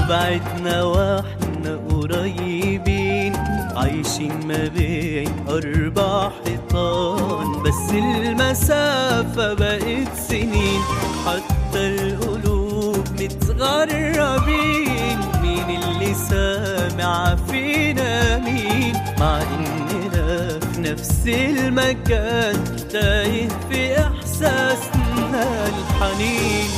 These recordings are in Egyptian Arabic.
بعدنا واحنا قريبين عايشين ما بين أربع حيطان بس المسافة بقت سنين حتى القلوب متغربين مين اللي سامع فينا مين مع إننا في نفس المكان تايه في إحساسنا الحنين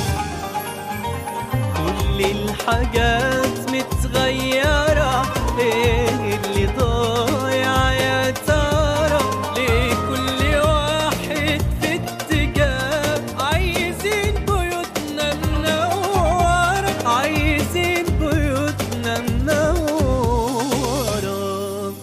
كل الحاجات متغيرة ايه اللي ضايع يا ترى ليه كل واحد في اتجاه عايزين بيوتنا منورة عايزين بيوتنا منورة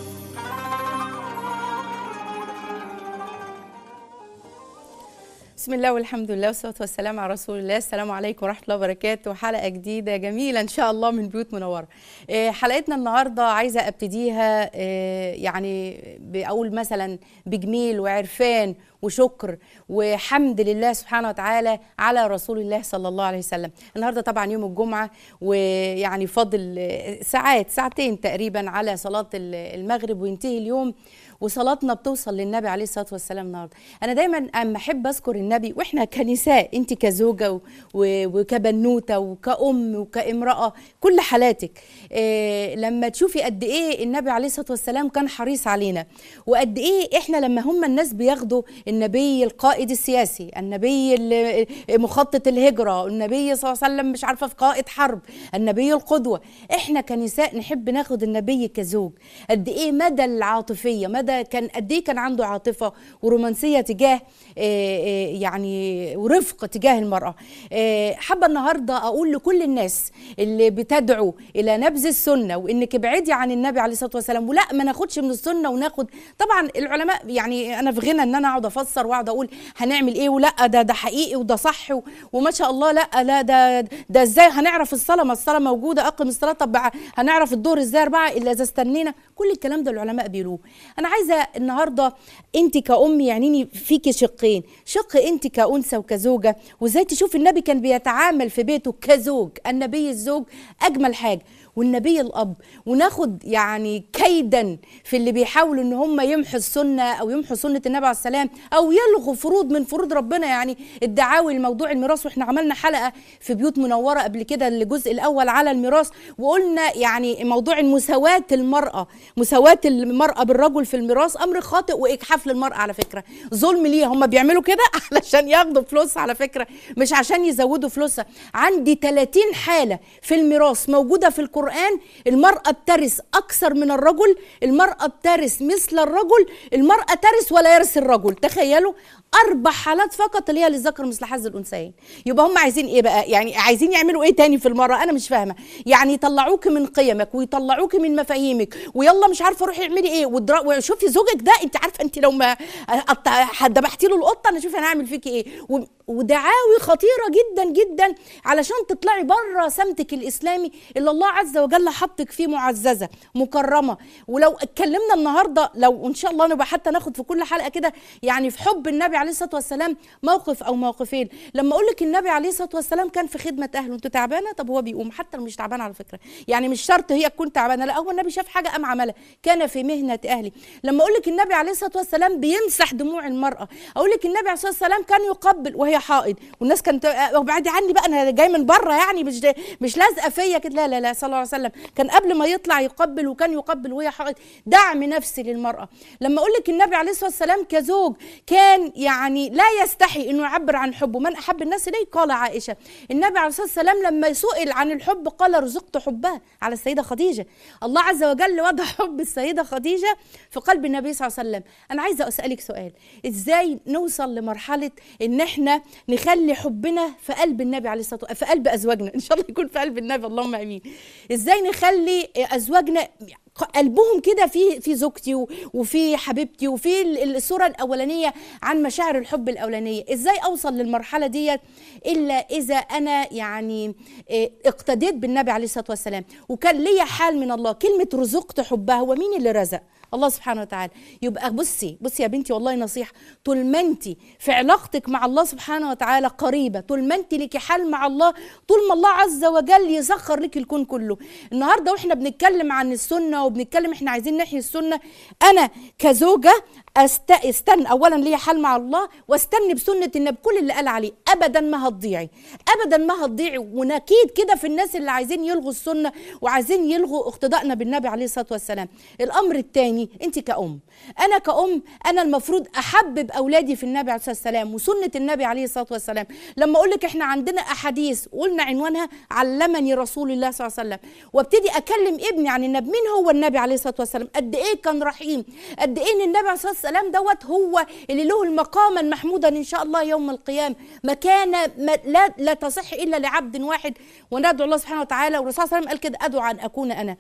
بسم الله والحمد لله والصلاه والسلام على رسول الله السلام عليكم ورحمه الله وبركاته حلقه جديده جميله ان شاء الله من بيوت منوره آه، حلقتنا النهارده عايزه ابتديها آه، يعني باقول مثلا بجميل وعرفان وشكر وحمد لله سبحانه وتعالى على رسول الله صلى الله عليه وسلم النهارده طبعا يوم الجمعه ويعني فاضل آه، ساعات ساعتين تقريبا على صلاه المغرب وينتهي اليوم وصلاتنا بتوصل للنبي عليه الصلاه والسلام النهارده انا دايما اما احب اذكر النبي واحنا كنساء انت كزوجه و- و- وكبنوته وكأم وكامراه كل حالاتك إيه لما تشوفي قد ايه النبي عليه الصلاه والسلام كان حريص علينا وقد ايه احنا لما هم الناس بياخدوا النبي القائد السياسي النبي ال- مخطط الهجره النبي صلى الله عليه وسلم مش عارفه في قائد حرب النبي القدوه احنا كنساء نحب ناخد النبي كزوج قد ايه مدى العاطفيه مدى كان قد ايه كان عنده عاطفه ورومانسيه تجاه آه، آه، يعني ورفق تجاه المراه آه، حابه النهارده اقول لكل الناس اللي بتدعو الى نبذ السنه وانك ابعدي عن النبي عليه الصلاه والسلام ولا ما ناخدش من السنه وناخد طبعا العلماء يعني انا في غنى ان انا اقعد افسر واقعد اقول هنعمل ايه ولا ده ده حقيقي وده صح و- وما شاء الله لا لا ده ده ازاي هنعرف الصلاه ما الصلاه موجوده اقم الصلاه طب هنعرف الدور ازاي اربعه الا اذا استنينا كل الكلام ده العلماء بيقولوه انا عايزه النهارده انت كأم يعنيني فيكي شقين شق انت كأنثى وكزوجه وازاي تشوف النبي كان بيتعامل في بيته كزوج النبي الزوج اجمل حاجه والنبي الاب وناخد يعني كيدا في اللي بيحاولوا ان هم يمحوا السنه او يمحوا سنه النبي عليه السلام او يلغوا فروض من فروض ربنا يعني الدعاوي لموضوع الميراث واحنا عملنا حلقه في بيوت منوره قبل كده الجزء الاول على الميراث وقلنا يعني موضوع مساواه المراه مساواه المراه بالرجل في الميراث امر خاطئ واجحاف للمراه على فكره ظلم ليها هم بيعملوا كده علشان ياخدوا فلوس على فكره مش عشان يزودوا فلوسها عندي 30 حاله في الميراث موجوده في القران المراه بترث اكثر من الرجل المراه بترث مثل الرجل المراه ترث ولا يرث الرجل تخيلوا اربع حالات فقط اللي هي للذكر مثل حظ الانثيين يبقى هم عايزين ايه بقى يعني عايزين يعملوا ايه تاني في المراه انا مش فاهمه يعني يطلعوك من قيمك ويطلعوك من مفاهيمك ويلا مش عارفه روحي اعملي ايه ودرا- وشوفي زوجك ده انت عارفه انت لو ما قط- ذبحتي له القطه انا شوفي انا هعمل فيكي ايه و- ودعاوي خطيره جدا جدا علشان تطلعي بره سمتك الاسلامي اللي الله عز وجل حطك فيه معززه مكرمه ولو اتكلمنا النهارده لو ان شاء الله نبقى حتى ناخد في كل حلقه كده يعني في حب النبي عليه الصلاه والسلام موقف او موقفين لما اقول لك النبي عليه الصلاه والسلام كان في خدمه اهله انت تعبانه طب هو بيقوم حتى لو مش تعبانه على فكره يعني مش شرط هي تكون تعبانه لا هو النبي شاف حاجه قام عملها كان في مهنه اهلي لما اقول لك النبي عليه الصلاه والسلام بيمسح دموع المراه اقول لك النبي عليه الصلاه والسلام كان يقبل وهي حائض والناس كانت آه، بعدي عني بقى انا جاي من بره يعني مش مش لازقه فيا كده لا لا لا صلى الله عليه وسلم كان قبل ما يطلع يقبل وكان يقبل وهي حائض دعم نفسي للمراه لما اقول لك النبي عليه الصلاه والسلام كزوج كان يعني لا يستحي انه يعبر عن حبه من احب الناس اليه قال عائشه النبي عليه الصلاه والسلام لما سئل عن الحب قال رزقت حبها على السيده خديجه الله عز وجل وضع حب السيده خديجه في قلب النبي صلى الله عليه وسلم انا عايزه اسالك سؤال ازاي نوصل لمرحله ان احنا نخلي حبنا في قلب النبي عليه الصلاه والسلام في قلب ازواجنا ان شاء الله يكون في قلب النبي اللهم امين ازاي نخلي ازواجنا قلبهم كده في في زوجتي و- وفي حبيبتي وفي ال- الصوره الاولانيه عن مشاعر الحب الاولانيه ازاي اوصل للمرحله ديت الا اذا انا يعني إيه، اقتديت بالنبي عليه الصلاه والسلام وكان ليا حال من الله كلمه رزقت حبها هو مين اللي رزق الله سبحانه وتعالى يبقى بصي بصي يا بنتي والله نصيحه طول ما انت في علاقتك مع الله سبحانه وتعالى قريبه طول ما انت ليكي حال مع الله طول ما الله عز وجل يسخر لك الكون كله النهارده واحنا بنتكلم عن السنه وبنتكلم احنا عايزين نحيي السنه انا كزوجه أست... استنى اولا ليا حال مع الله واستني بسنه النبي كل اللي قال عليه ابدا ما هتضيعي ابدا ما هتضيعي ونكيد كده في الناس اللي عايزين يلغوا السنه وعايزين يلغوا اقتدائنا بالنبي عليه الصلاه والسلام الامر الثاني انت كأم انا كأم انا المفروض احبب اولادي في النبي عليه الصلاه والسلام وسنه النبي عليه الصلاه والسلام لما اقول لك احنا عندنا احاديث قلنا عنوانها علمني رسول الله صلى الله عليه وسلم وابتدي اكلم ابني عن النبي مين هو النبي عليه الصلاه والسلام قد ايه كان رحيم قد ايه ان النبي عليه الصلاه والسلام دوت هو اللي له المقام المحمودا ان شاء الله يوم القيامه مكان ما لا لا تصح الا لعبد واحد وندعو الله سبحانه وتعالى والرسول صلى الله عليه وسلم قال كده ادعو ان اكون انا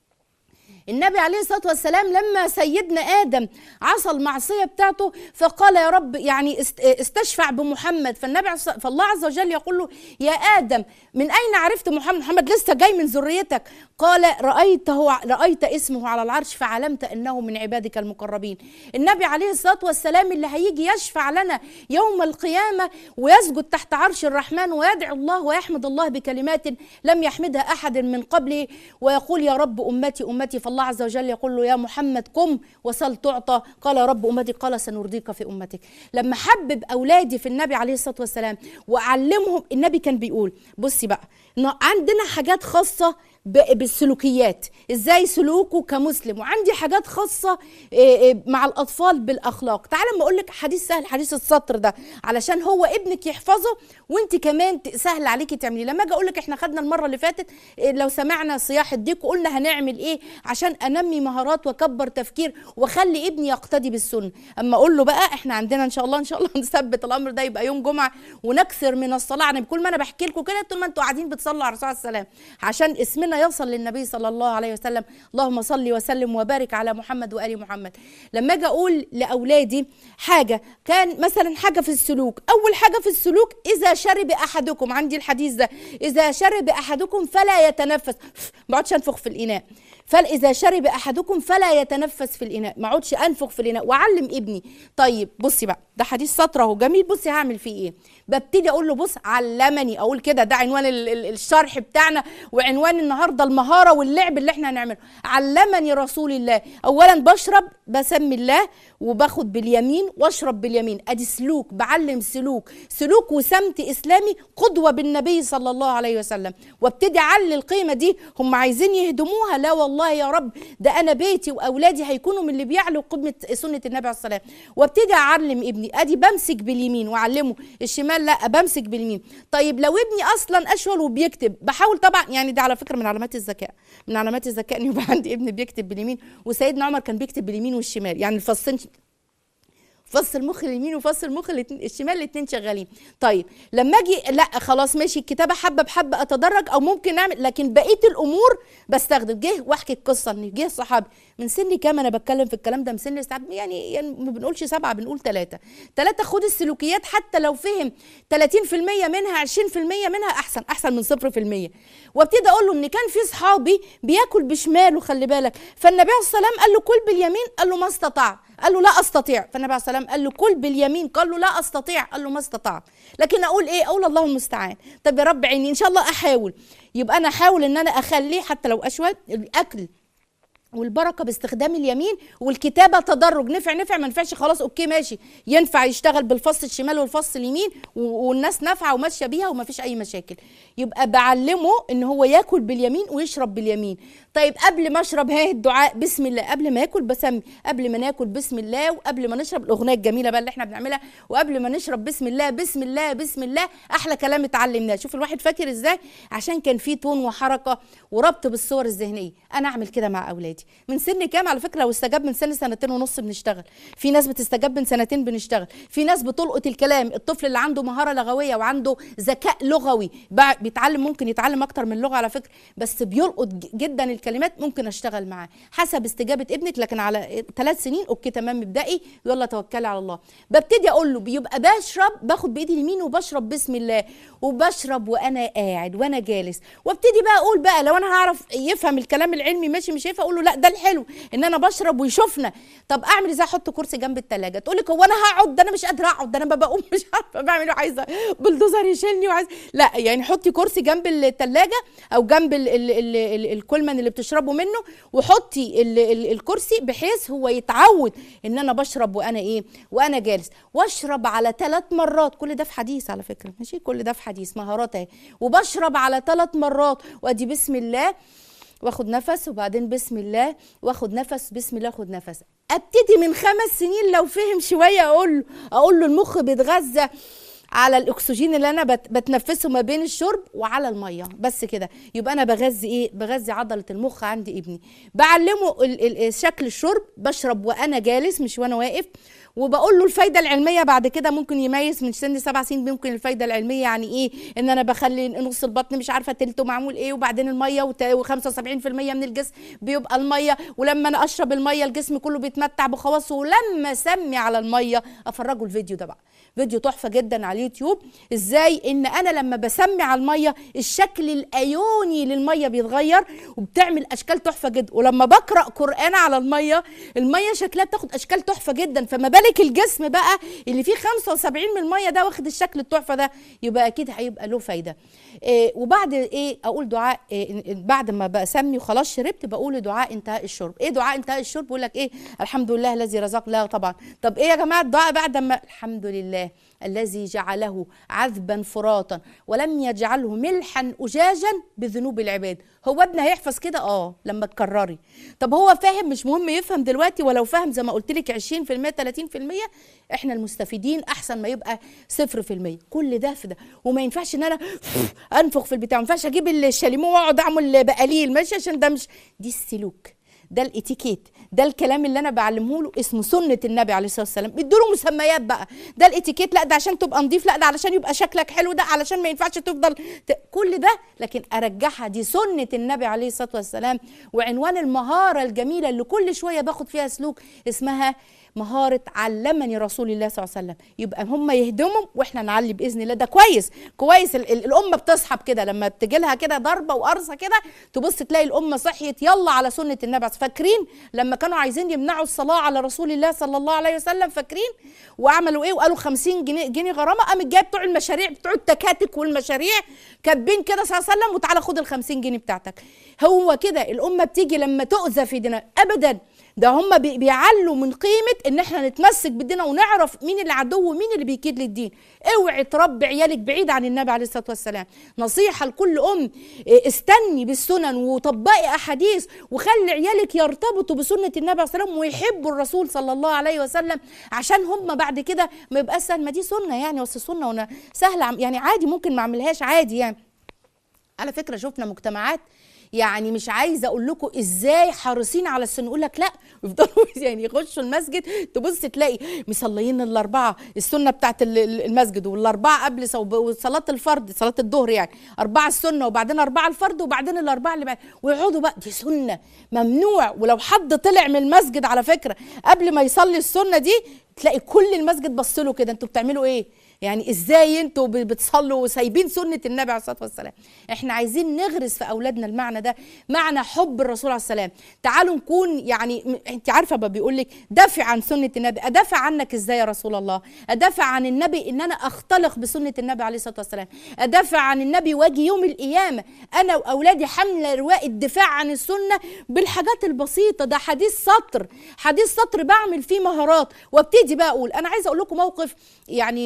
النبي عليه الصلاه والسلام لما سيدنا ادم عصى المعصيه بتاعته فقال يا رب يعني است- استشفع بمحمد فالنبي عز- فالله عز وجل يقول له يا ادم من اين عرفت محمد محمد لسه جاي من ذريتك قال رايته رايت اسمه على العرش فعلمت انه من عبادك المقربين النبي عليه الصلاه والسلام اللي هيجي يشفع لنا يوم القيامه ويسجد تحت عرش الرحمن ويدعو الله ويحمد الله بكلمات لم يحمدها احد من قبله ويقول يا رب امتي امتي فالله عز وجل يقول له يا محمد قم وسل تعطى قال يا رب امتي قال سنرضيك في امتك لما حبب اولادي في النبي عليه الصلاه والسلام واعلمهم النبي كان بيقول بصي بقى إن عندنا حاجات خاصه ب- بالسلوكيات ازاي سلوكه كمسلم وعندي حاجات خاصه إيه، إيه، مع الاطفال بالاخلاق تعالى اما اقول لك حديث سهل حديث السطر ده علشان هو ابنك يحفظه وانت كمان ت- سهل عليكي تعمليه لما اجي اقول لك احنا خدنا المره اللي فاتت إيه، لو سمعنا صياح الديك وقلنا هنعمل ايه عشان انمي مهارات واكبر تفكير واخلي ابني يقتدي بالسنه اما اقول له بقى احنا عندنا ان شاء الله ان شاء الله نثبت الامر ده يبقى يوم جمعه ونكثر من الصلاه يعني كل ما انا بحكي لكم كده طول ما انتوا قاعدين بتصلوا على الرسول عليه السلام عشان اسمنا يوصل للنبي صلى الله عليه وسلم اللهم صل وسلم وبارك على محمد وال محمد لما اجي اقول لاولادي حاجه كان مثلا حاجه في السلوك اول حاجه في السلوك اذا شرب احدكم عندي الحديث ده اذا شرب احدكم فلا يتنفس ما اقعدش انفخ في الاناء فاذا شرب احدكم فلا يتنفس في الاناء ما اقعدش انفخ في الاناء واعلم ابني طيب بصي بقى ده حديث سطر اهو جميل بصي هعمل فيه ايه ببتدي اقول له بص علمني اقول كده ده عنوان ال- ال- الشرح بتاعنا وعنوان النهارده المهاره واللعب اللي احنا هنعمله علمني رسول الله اولا بشرب بسمي الله وباخد باليمين واشرب باليمين ادي سلوك بعلم سلوك سلوك وسمت اسلامي قدوه بالنبي صلى الله عليه وسلم وابتدي اعلي القيمه دي هم عايزين يهدموها لا والله يا رب ده انا بيتي واولادي هيكونوا من اللي بيعلوا قمه سنه النبي عليه الصلاه والسلام وابتدي اعلم ابني ادي بمسك باليمين واعلمه الشمال لا بمسك باليمين طيب لو ابني اصلا اشول وبيكتب بحاول طبعا يعني ده على فكره من علامات الذكاء من علامات الذكاء ان يبقى عندي ابن بيكتب باليمين وسيدنا عمر كان بيكتب باليمين والشمال يعني الفصين فص المخ اليمين وفص المخ الاتنين- الشمال الاثنين شغالين طيب لما اجي لا خلاص ماشي الكتابه حبه بحبه اتدرج او ممكن اعمل لكن بقيه الامور بستخدم جه واحكي القصه ان جه صحابي من سن كام انا بتكلم في الكلام ده من سن ساعات يعني, يعني ما بنقولش سبعه بنقول ثلاثه ثلاثه خد السلوكيات حتى لو فهم 30% منها 20% منها احسن احسن من 0% وابتدي اقول له ان كان في صحابي بياكل بشماله خلي بالك فالنبي عليه الصلاه والسلام قال له كل باليمين قال له ما استطاع قال له لا استطيع فالنبي عليه الصلاه والسلام قال له كل باليمين قال له لا استطيع قال له ما استطعت لكن اقول ايه اقول الله المستعان طب يا رب عيني ان شاء الله احاول يبقى انا احاول ان انا اخليه حتى لو اشول الاكل والبركه باستخدام اليمين والكتابه تدرج نفع نفع ما نفعش خلاص اوكي ماشي ينفع يشتغل بالفص الشمال والفص اليمين و- والناس نافعه وماشيه بيها وما فيش اي مشاكل يبقى بعلمه ان هو ياكل باليمين ويشرب باليمين طيب قبل ما اشرب ها الدعاء بسم الله قبل ما اكل بسمي قبل ما ناكل بسم الله وقبل ما نشرب الاغنيه الجميله بقى اللي احنا بنعملها وقبل ما نشرب بسم الله بسم الله بسم الله احلى كلام اتعلمناه شوف الواحد فاكر ازاي عشان كان في تون وحركه وربط بالصور الذهنيه انا اعمل كده مع اولادي عادي من سن كام على فكره لو استجاب من سن سنتين ونص بنشتغل في ناس بتستجاب من سنتين بنشتغل في ناس بتلقط الكلام الطفل اللي عنده مهاره لغويه وعنده ذكاء لغوي بع- بيتعلم ممكن يتعلم اكتر من لغه على فكره بس بيلقط ج- جدا الكلمات ممكن اشتغل معاه حسب استجابه ابنك لكن على ثلاث سنين اوكي تمام ابدأي يلا توكلي على الله ببتدي اقول له بيبقى بشرب باخد بايدي اليمين وبشرب بسم الله وبشرب وانا قاعد وانا جالس وابتدي بقى اقول بقى لو انا هعرف يفهم الكلام العلمي ماشي مش هيفهم اقول له لا ده الحلو ان انا بشرب ويشوفنا طب اعمل ازاي احط كرسي جنب التلاجة تقول لك هو انا هقعد ده انا مش قادره اقعد ده انا بقوم مش عارفه بعمل ايه عايزه بلدوزر يشيلني وعايز لا يعني حطي كرسي جنب التلاجة او جنب ال ال ال ال الكولمان اللي بتشربوا منه وحطي ال ال الكرسي بحيث هو يتعود ان انا بشرب وانا ايه وانا جالس واشرب على ثلاث مرات كل ده في حديث على فكره ماشي كل ده في حديث مهارات اهي وبشرب على ثلاث مرات وادي بسم الله واخد نفس وبعدين بسم الله واخد نفس بسم الله واخد نفس ابتدي من خمس سنين لو فهم شويه اقول له اقول له المخ بيتغذى على الاكسجين اللي انا بت- بتنفسه ما بين الشرب وعلى الميه بس كده يبقى انا بغذي ايه بغذي عضله المخ عند ابني بعلمه ال- ال- شكل الشرب بشرب وانا جالس مش وانا واقف وبقول له الفايده العلميه بعد كده ممكن يميز من سن سبع سنين ممكن الفايده العلميه يعني ايه ان انا بخلي نص البطن مش عارفه تلته معمول ايه وبعدين الميه وت- و75% من الجسم بيبقى الميه ولما انا اشرب الميه الجسم كله بيتمتع بخواصه ولما اسمي على الميه افرجه الفيديو ده بقى فيديو تحفه جدا على اليوتيوب ازاي ان انا لما بسمي على الميه الشكل الايوني للميه بيتغير وبتعمل اشكال تحفه جدا ولما بقرا قران على الميه الميه شكلها بتاخد اشكال تحفه جدا فما بالك الجسم بقى اللي فيه 75 من الميه ده واخد الشكل التحفه ده يبقى اكيد هيبقى له فايده إيه وبعد ايه اقول دعاء إيه بعد ما بسمي وخلاص شربت بقول دعاء انتهاء الشرب ايه دعاء انتهاء الشرب بيقول لك ايه الحمد لله الذي رزق لا طبعا طب ايه يا جماعه الدعاء بعد ما الحمد لله الذي جعله عذبا فراطا ولم يجعله ملحا اجاجا بذنوب العباد هو ابن هيحفظ كده اه لما تكرري طب هو فاهم مش مهم يفهم دلوقتي ولو فاهم زي ما قلت لك 20% 30% احنا المستفيدين احسن ما يبقى 0% كل ده في ده وما ينفعش ان انا انفخ في البتاع ما ينفعش اجيب الشاليمو واقعد اعمل بقليل ماشي عشان ده مش دي السلوك ده الاتيكيت ده الكلام اللي انا بعلمه له اسمه سنه النبي عليه الصلاه والسلام ادوا له مسميات بقى ده الاتيكيت لا ده عشان تبقى نظيف لا ده علشان يبقى شكلك حلو ده علشان ما ينفعش تفضل ت... كل ده لكن ارجعها دي سنه النبي عليه الصلاه والسلام وعنوان المهاره الجميله اللي كل شويه باخد فيها سلوك اسمها مهارة علمني رسول الله صلى الله عليه وسلم يبقى هم يهدموا واحنا نعلي باذن الله ده كويس كويس ال- ال- الامه بتسحب كده لما بتجي لها كده ضربه وقرصه كده تبص تلاقي الامه صحيت يلا على سنه النبي فاكرين لما كانوا عايزين يمنعوا الصلاه على رسول الله صلى الله عليه وسلم فاكرين وعملوا ايه وقالوا 50 جنيه جنيه غرامه قام جايب بتوع المشاريع بتوع التكاتك والمشاريع كاتبين كده صلى الله عليه وسلم وتعالى خد ال 50 جنيه بتاعتك هو كده الامه بتيجي لما تؤذى في دينها ابدا ده هم بي- بيعلوا من قيمه ان احنا نتمسك بديننا ونعرف مين اللي عدو ومين اللي بيكيد للدين اوعي تربي عيالك بعيد عن النبي عليه الصلاه والسلام نصيحه لكل ام إيه، استني بالسنن وطبقي احاديث وخلي عيالك يرتبطوا بسنه النبي عليه الصلاه والسلام ويحبوا الرسول صلى الله عليه وسلم عشان هم بعد كده ما يبقاش سهل ما دي سنه يعني بس سنه وانا سهله عم- يعني عادي ممكن ما اعملهاش عادي يعني على فكره شفنا مجتمعات يعني مش عايزه اقول لكم ازاي حريصين على السنه يقول لك لا يفضلوا يعني يخشوا المسجد تبص تلاقي مصليين الاربعه السنه بتاعت ال- ال- المسجد والاربعه قبل صوب- وصلاه الفرد صلاه الظهر يعني اربعه السنه وبعدين اربعه الفرد وبعدين الاربعه اللي بعد ويقعدوا بقى دي سنه ممنوع ولو حد طلع من المسجد على فكره قبل ما يصلي السنه دي تلاقي كل المسجد بص له كده انتوا بتعملوا ايه يعني ازاي انتوا ب- بتصلوا وسايبين سنه النبي عليه الصلاه والسلام احنا عايزين نغرس في اولادنا المعنى ده معنى حب الرسول عليه السلام تعالوا نكون يعني م- انت عارفه ما بيقول لك دافع عن سنه النبي ادافع عنك ازاي يا رسول الله ادافع عن النبي ان انا اختلق بسنه النبي عليه الصلاه والسلام ادافع عن النبي واجي يوم القيامه انا واولادي حمله رواء الدفاع عن السنه بالحاجات البسيطه ده حديث سطر حديث سطر بعمل فيه مهارات وابتدي بقى اقول انا عايزه اقول لكم موقف يعني إيه،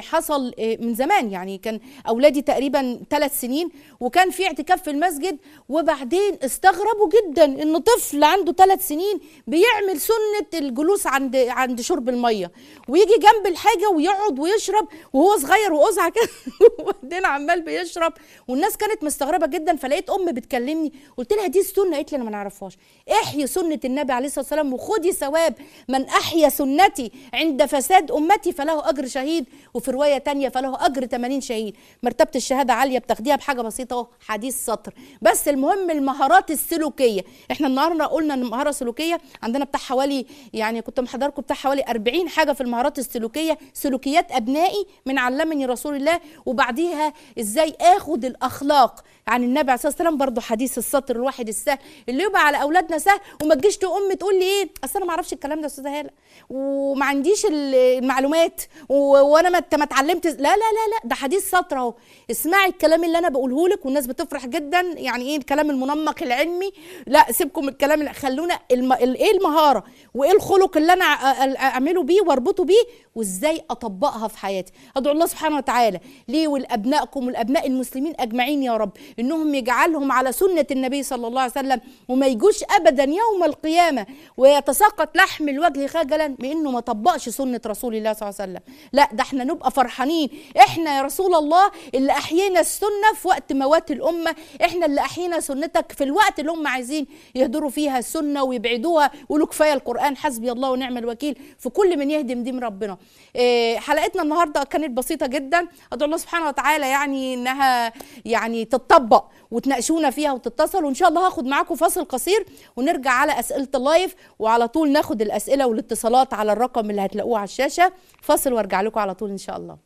حصل آه، من زمان يعني كان اولادي تقريبا ثلاث سنين وكان في اعتكاف في المسجد وبعدين استغربوا جدا ان طفل عنده ثلاث سنين بيعمل سنه الجلوس عند عند شرب الميه ويجي جنب الحاجه ويقعد ويشرب وهو صغير وقزع كده وبعدين عمال بيشرب والناس كانت مستغربه جدا فلقيت ام بتكلمني قلت لها دي السنه قالت لي انا ما نعرفهاش احيي سنه النبي عليه الصلاه والسلام وخدي ثواب من احيا سنتي عند فساد امتي فله اجر شهيد وفي روايه تانية فله اجر 80 شهيد مرتبه الشهاده عاليه بتاخديها بحاجه بسيطه اهو حديث سطر بس المهم المهارات السلوكيه احنا النهارده قلنا ان المهاره السلوكيه عندنا بتاع حوالي يعني كنت محضركم بتاع حوالي 40 حاجه في المهارات السلوكيه سلوكيات ابنائي من علمني رسول الله وبعديها ازاي اخد الاخلاق عن النبي عليه الصلاه والسلام برضه حديث السطر الواحد السهل اللي يبقى على اولادنا سهل وما تجيش ام تقول لي ايه اصل انا ما اعرفش الكلام ده يا استاذه هاله وما عنديش ال- المعلومات و- وانا ما ما اتعلمت لا لا لا لا ده حديث سطر اهو اسمعي الكلام اللي انا بقوله لك والناس بتفرح جدا يعني ايه الكلام المنمق العلمي لا سيبكم من الكلام اللي خلونا الم... ال- ايه المهاره وايه الخلق اللي انا أ- أ- اعمله بيه واربطه بيه وازاي اطبقها في حياتي ادعو الله سبحانه وتعالى ليه ولابنائكم والابناء المسلمين اجمعين يا رب انهم يجعلهم على سنه النبي صلى الله عليه وسلم وما يجوش ابدا يوم القيامه ويتساقط لحم الوجه خجلا بانه ما طبقش سنه رسول الله صلى الله عليه وسلم لا ده احنا نبقى فرحانين احنا يا رسول الله اللي احيينا السنه في وقت موات الامه احنا اللي احيينا سنتك في الوقت اللي هم عايزين يهدروا فيها السنه ويبعدوها يقولوا كفايه القران حسبي الله ونعم الوكيل في كل من يهدم دين ربنا إيه، حلقتنا النهارده كانت بسيطه جدا ادعو الله سبحانه وتعالى يعني انها يعني تتطبق وتناقشونا فيها وتتصل وان شاء الله هاخد معاكم فاصل قصير ونرجع على اسئله اللايف وعلى طول ناخد الاسئله والاتصالات على الرقم اللي هتلاقوه على الشاشه فاصل وارجع لكم على طول ان شاء الله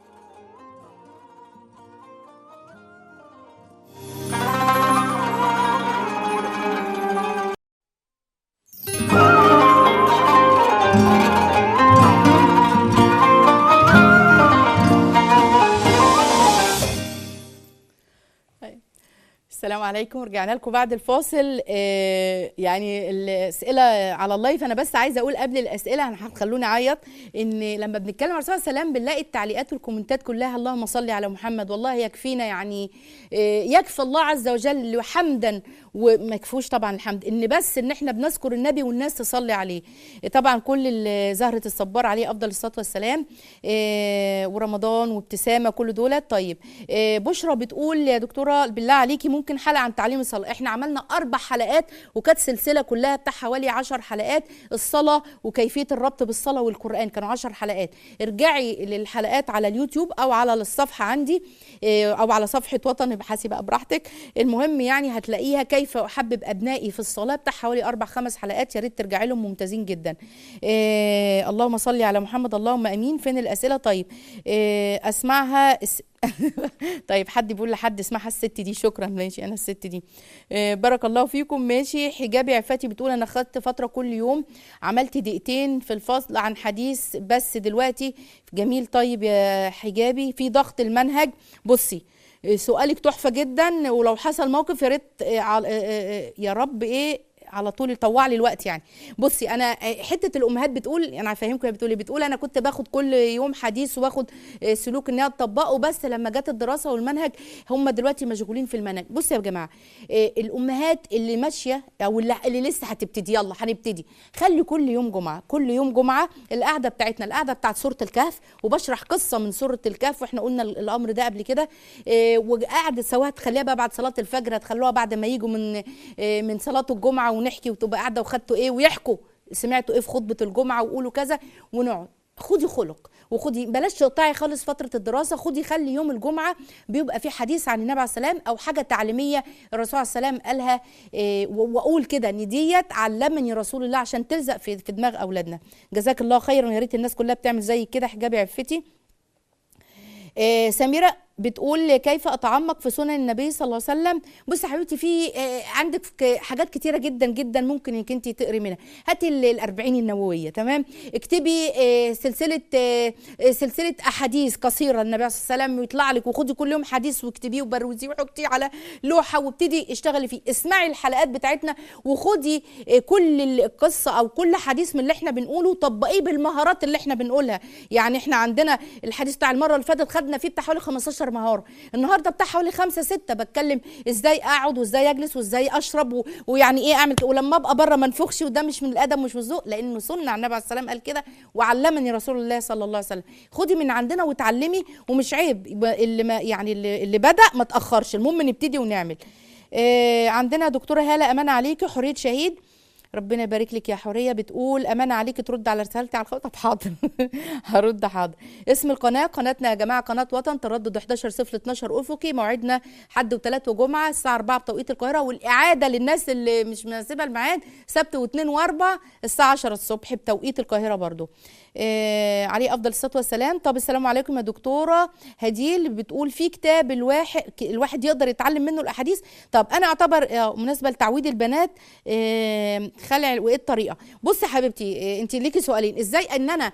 السلام عليكم رجعنا لكم بعد الفاصل آه، يعني الاسئله على اللايف انا بس عايزه اقول قبل الاسئله انا هتخلوني اعيط ان لما بنتكلم على الرسول صلى الله عليه وسلم بنلاقي التعليقات والكومنتات كلها اللهم صل على محمد والله يكفينا يعني آه، يكفي الله عز وجل حمدا وما يكفوش طبعا الحمد ان بس ان احنا بنذكر النبي والناس تصلي عليه طبعا كل ال- زهره الصبار عليه افضل الصلاه والسلام آه، ورمضان وابتسامه كل دول طيب آه، بشرى بتقول يا دكتوره بالله عليكي ممكن حلقه عن تعليم الصلاه احنا عملنا اربع حلقات وكانت سلسله كلها بتاع حوالي 10 حلقات الصلاه وكيفيه الربط بالصلاه والقران كانوا 10 حلقات ارجعي للحلقات على اليوتيوب او على الصفحه عندي آه، او على صفحه وطن ابحثي بقى براحتك المهم يعني هتلاقيها كيف احبب ابنائي في الصلاه بتاع حوالي اربع خمس حلقات يا ريت ترجعي لهم ممتازين جدا آه اللهم صل على محمد اللهم امين فين الاسئله طيب آه اسمعها اس... طيب حد بيقول لحد اسمعها الست دي شكرا ماشي انا الست دي آه بارك الله فيكم ماشي حجابي عفاتي بتقول انا خدت فتره كل يوم عملت دقيقتين في الفصل عن حديث بس دلوقتي جميل طيب يا حجابي في ضغط المنهج بصي آه، سؤالك تحفه جدا ولو حصل موقف يا ريت آه، عل- آه، آه، آه، يا رب ايه على طول يطوع لي الوقت يعني بصي انا آه، حته الامهات بتقول انا هفهمكم هي بتقول إيه. بتقول انا كنت باخد كل يوم حديث واخد آه، سلوك ان هي تطبقه بس لما جت الدراسه والمنهج هم دلوقتي مشغولين في المنهج بصي يا جماعه آه، الامهات اللي ماشيه او اللي, اللي لسه هتبتدي يلا هنبتدي خلي كل يوم جمعه كل يوم جمعه القعده بتاعتنا القعده بتاعت سوره الكهف وبشرح قصه من سوره الكهف واحنا قلنا ال- الامر ده قبل كده آه، وقعده سواء تخليها بقى بعد صلاه الفجر هتخلوها بعد ما يجوا من آه، من صلاه الجمعه ونحكي وتبقى قاعده وخدتوا ايه ويحكوا سمعتوا ايه في خطبه الجمعه وقولوا كذا ونقعد خدي خلق وخدي بلاش تقطعي خالص فتره الدراسه خدي خلي يوم الجمعه بيبقى فيه حديث عن النبي عليه السلام او حاجه تعليميه الرسول عليه السلام قالها إيه و- واقول كده ان ديت علمني رسول الله عشان تلزق في في دماغ اولادنا جزاك الله خيرا يا ريت الناس كلها بتعمل زي كده حجابي عفتي إيه سميره بتقول كيف اتعمق في سنن النبي صلى الله عليه وسلم بص يا حبيبتي في آه، عندك ك- حاجات كتيره جدا جدا ممكن انك انت تقري منها هاتي ال- الأربعين النوويه تمام اكتبي آه، سلسله آه، آه، سلسله احاديث قصيره النبي صلى الله عليه وسلم ويطلع لك وخدي كل يوم حديث واكتبيه وبروزيه وحطيه على لوحه وابتدي اشتغلي فيه اسمعي الحلقات بتاعتنا وخدي آه، كل القصه او كل حديث من اللي احنا بنقوله طبقيه بالمهارات اللي احنا بنقولها يعني احنا عندنا الحديث بتاع المره اللي فاتت خدنا فيه بتاع حوالي 15 مهاره النهارده بتاع حوالي 5 6 بتكلم ازاي اقعد وازاي اجلس وازاي اشرب و... ويعني ايه اعمل كده. ولما ابقى بره ما انفخش وده مش من الادب مش من الذوق لانه سنه على النبي عليه السلام قال كده وعلمني رسول الله صلى الله عليه وسلم خدي من عندنا وتعلمي ومش عيب يبقى اللي ما يعني اللي, اللي بدا ما تاخرش المهم نبتدي ونعمل آه عندنا دكتوره هاله امان عليكي حريه شهيد ربنا يبارك لك يا حوريه بتقول امانه عليك ترد على رسالتي على الخط طب حاضر هرد حاضر اسم القناه قناتنا يا جماعه قناه وطن تردد 11 0 12 افقي موعدنا حد وثلاث وجمعه الساعه 4 بتوقيت القاهره والاعاده للناس اللي مش مناسبه الميعاد سبت واثنين واربع الساعه 10 الصبح بتوقيت القاهره برضو آه عليه افضل الصلاه والسلام طب السلام عليكم يا دكتوره هديل بتقول في كتاب الواحد الواحد يقدر يتعلم منه الاحاديث طب انا اعتبر آه، مناسبه لتعويد البنات آه، خلع وايه الطريقه بصي يا حبيبتي آه، انت ليكي سؤالين ازاي ان انا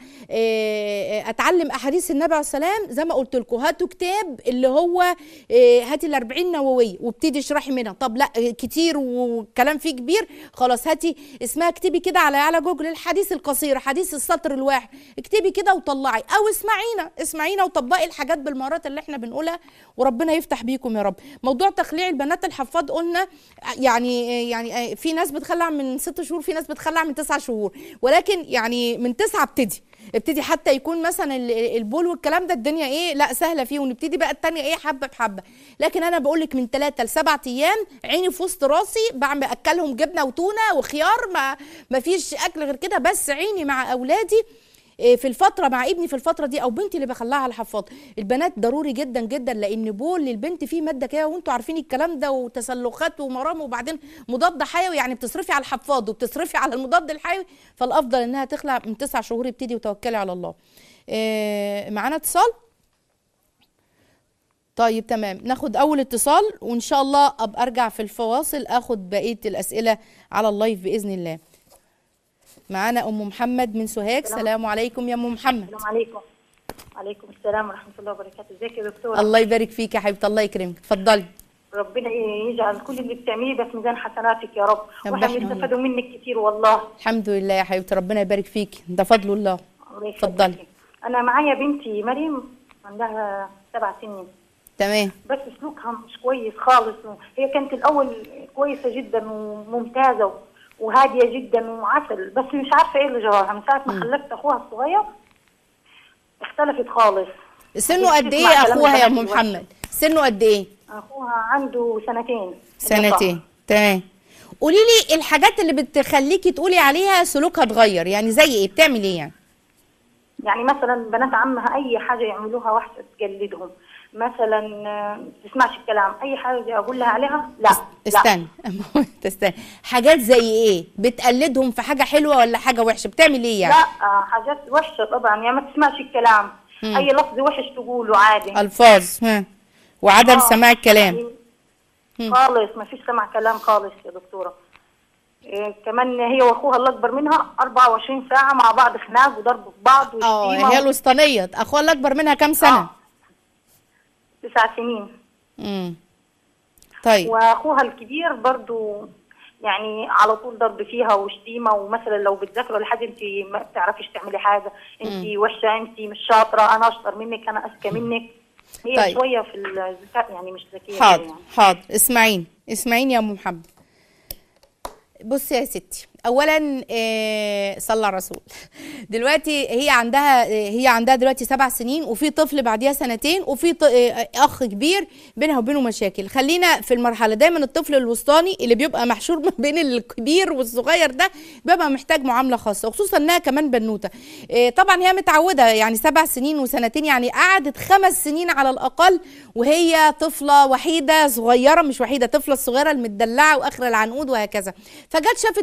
آه، اتعلم احاديث النبي عليه السلام زي ما قلت لكم هاتوا كتاب اللي هو آه، هاتي ال 40 نوويه وابتدي اشرحي منها طب لا آه، كتير وكلام فيه كبير خلاص هاتي اسمها اكتبي كده على على جوجل الحديث القصير حديث السطر الواحد اكتبي كده وطلعي او اسمعينا اسمعينا وطبقي الحاجات بالمهارات اللي احنا بنقولها وربنا يفتح بيكم يا رب موضوع تخليع البنات الحفاض قلنا يعني يعني في ناس بتخلع من ست شهور في ناس بتخلع من تسع شهور ولكن يعني من تسعه ابتدي ابتدي حتى يكون مثلا ال- البول والكلام ده الدنيا ايه لا سهله فيه ونبتدي بقى التانية ايه حبه بحبه لكن انا بقول لك من ثلاثه لسبعة ايام عيني في وسط راسي بعمل اكلهم جبنه وتونه وخيار ما ما فيش اكل غير كده بس عيني مع اولادي إيه، في الفتره مع ابني في الفتره دي او بنتي اللي بخليها على الحفاض البنات ضروري جدا جدا لان بول للبنت فيه ماده كده وانتوا عارفين الكلام ده وتسلخات ومرام وبعدين مضاد حيوي يعني بتصرفي على الحفاض وبتصرفي على المضاد الحيوي فالافضل انها تخلع من تسع شهور يبتدي وتوكلي على الله إيه، معانا اتصال طيب تمام ناخد اول اتصال وان شاء الله ابقى ارجع في الفواصل اخد بقيه الاسئله على اللايف باذن الله معانا ام محمد من سوهاج سلام عليكم يا ام محمد السلام عليكم وعليكم السلام ورحمة الله وبركاته ازيك يا دكتورة الله يبارك فيك يا حبيبتي الله يكرمك اتفضلي ربنا يجعل كل اللي بتعمليه ده في ميزان حسناتك يا رب رب واحنا احنا بنستفادوا منك كتير والله الحمد لله يا حبيبتي ربنا يبارك فيك ده فضل الله الله يخليك. اتفضلي. انا معايا بنتي مريم عندها سبع سنين تمام بس سلوكها مش كويس خالص هي كانت الاول كويسه جدا وممتازه وهاديه جدا وعسل بس مش عارفه ايه اللي جراها من ساعه ما خلفت اخوها الصغير اختلفت خالص سنه قد ايه بتسمع كلام اخوها يا ام البنات محمد سنه قد ايه اخوها عنده سنتين سنتين تمام قولي لي الحاجات اللي بتخليكي تقولي عليها سلوكها اتغير يعني زي ايه بتعمل ايه يعني يعني مثلا بنات عمها اي حاجه يعملوها واحده تقلدهم مثلا آه، ما تسمعش الكلام اي حاجه اقول لها عليها لا لا استنى تستنى حاجات زي ايه بتقلدهم في حاجه حلوه ولا حاجه وحشه بتعمل ايه يعني لا آه، حاجات وحشه طبعا يعني ما تسمعش الكلام مم. اي لفظ وحش تقوله عادي الفاظ ها وعدم آه، سماع الكلام يعني مم. خالص ما فيش سمع كلام خالص يا دكتوره إيه كمان هي واخوها اللي اكبر منها 24 ساعه مع بعض خناق وضرب في بعض اه وشتيمة هي و- الوسطانيه اخوها اللي اكبر منها كام سنه آه. تسع سنين امم طيب واخوها الكبير برضو يعني على طول ضرب فيها وشتيمه ومثلا لو بتذاكري ولا حاجه انت ما بتعرفيش تعملي حاجه انت وحشه انت مش شاطره انا اشطر منك انا اذكى منك هي طيب. شويه في الذكاء يعني مش ذكيه حاضر يعني حاضر اسمعيني اسمعيني يا ام محمد بصي يا ستي اولا آه صلى على الرسول دلوقتي هي عندها آه، هي عندها دلوقتي سبع سنين وفي طفل بعديها سنتين وفي ط- آه، اخ كبير بينها وبينه مشاكل خلينا في المرحله دايما الطفل الوسطاني اللي بيبقى محشور ما بين الكبير والصغير ده بيبقى محتاج معامله خاصه وخصوصا انها كمان بنوته آه، طبعا هي متعوده يعني سبع سنين وسنتين يعني قعدت خمس سنين على الاقل وهي طفله وحيده صغيره مش وحيده طفله الصغيره المدلعه واخر العنقود وهكذا فجت شافت اهتمام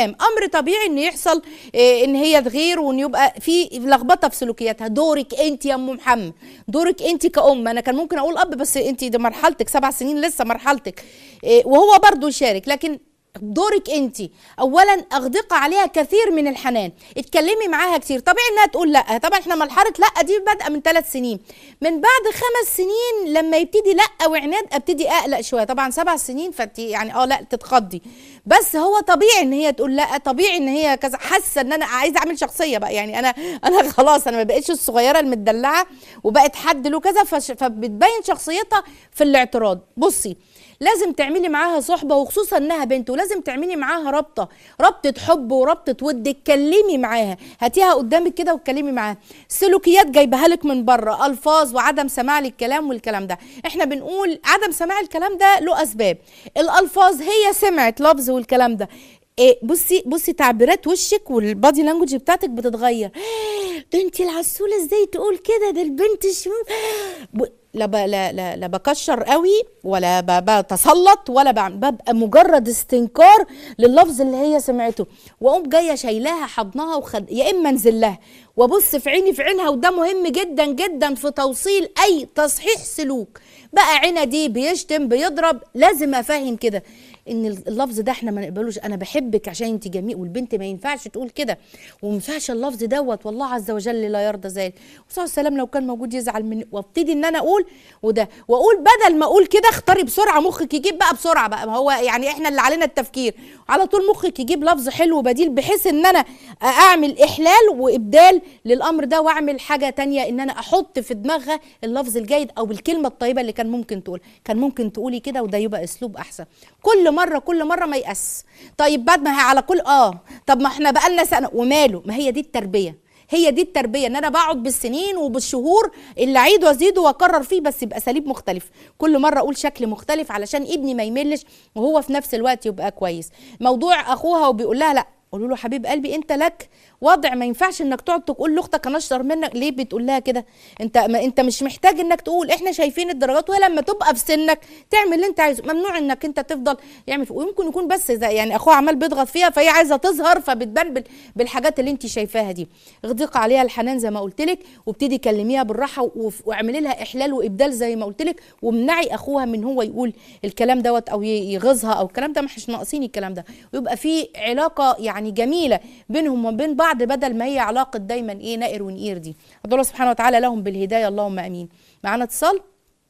تمام امر طبيعي ان يحصل إيه ان هي تغير وان يبقى في لخبطه في سلوكياتها دورك انت يا ام محمد دورك انت كأم انا كان ممكن اقول اب بس انت دي مرحلتك سبع سنين لسه مرحلتك إيه وهو برضو يشارك لكن دورك انت اولا اغدق عليها كثير من الحنان اتكلمي معاها كتير طبيعي انها تقول لا طبعا احنا مرحله لا دي بادئه من ثلاث سنين من بعد خمس سنين لما يبتدي لا وعناد ابتدي اقلق شويه طبعا سبع سنين فانت يعني اه لا تتخضي بس هو طبيعي ان هي تقول لا طبيعي ان هي كذا حاسه ان انا عايزه اعمل شخصيه بقى يعني انا انا خلاص انا ما بقتش الصغيره المدلعه وبقت حد له كذا فش- فبتبين شخصيتها في الاعتراض بصي لازم تعملي معاها صحبه وخصوصا انها بنت ولازم تعملي معاها رابطه رابطه حب ورابطه ود اتكلمي معاها هاتيها قدامك كده واتكلمي معاها سلوكيات جايبها لك من بره الفاظ وعدم سماع للكلام والكلام ده احنا بنقول عدم سماع الكلام ده له اسباب الالفاظ هي سمعت لفظ والكلام ده إيه بصي بصي تعبيرات وشك والبادي لانجوج بتاعتك بتتغير ده انت العسوله ازاي تقول كده ده البنت شو ب... لا, ب... لا لا لا بكشر قوي ولا ب... بتسلط ولا بعمل ببقى مجرد استنكار لللفظ اللي هي سمعته واقوم جايه شايلاها حضنها وخد يا اما انزل لها وابص في عيني في عينها وده مهم جدا جدا في توصيل اي تصحيح سلوك بقى عندي بيشتم بيضرب لازم افهم كده ان اللفظ ده احنا ما نقبلوش انا بحبك عشان انت جميل والبنت ما ينفعش تقول كده وما ينفعش اللفظ دوت والله عز وجل لا يرضى ذلك وصلى السلام لو كان موجود يزعل مني وابتدي ان انا اقول وده واقول بدل ما اقول كده اختاري بسرعه مخك يجيب بقى بسرعه بقى ما هو يعني احنا اللي علينا التفكير على طول مخك يجيب لفظ حلو بديل بحيث ان انا اعمل احلال وابدال للامر ده واعمل حاجه تانية ان انا احط في دماغها اللفظ الجيد او الكلمه الطيبه اللي كان ممكن تقول كان ممكن تقولي كده وده يبقى اسلوب احسن كل مره كل مره ما يأس طيب بعد ما هي على كل اه طب ما احنا بقالنا سنه وماله ما هي دي التربيه هي دي التربيه ان انا بقعد بالسنين وبالشهور اللي اعيد وازيد واكرر فيه بس باساليب مختلف كل مره اقول شكل مختلف علشان ابني ما يملش وهو في نفس الوقت يبقى كويس موضوع اخوها وبيقول لها لا قولوا له حبيب قلبي انت لك وضع ما ينفعش انك تقعد تقول لاختك انا اشطر منك ليه بتقول لها كده انت ما انت مش محتاج انك تقول احنا شايفين الدرجات وهي لما تبقى في سنك تعمل اللي انت عايزه ممنوع انك انت تفضل يعمل في- ويمكن يكون بس زي يعني اخوها عمال بيضغط فيها فهي عايزه تظهر فبتبان بال- بالحاجات اللي انت شايفاها دي اغدق عليها الحنان زي ما قلت لك وابتدي كلميها بالراحه وف- واعملي لها احلال وابدال زي ما قلت لك وامنعي اخوها من هو يقول الكلام دوت او ي- يغيظها او الكلام ده مش ناقصين الكلام ده ويبقى في علاقه يعني جميله بينهم وبين بعض بدل ما هي علاقه دايما ايه نائر ونقير دي ادعو الله سبحانه وتعالى لهم بالهدايه اللهم امين معانا اتصال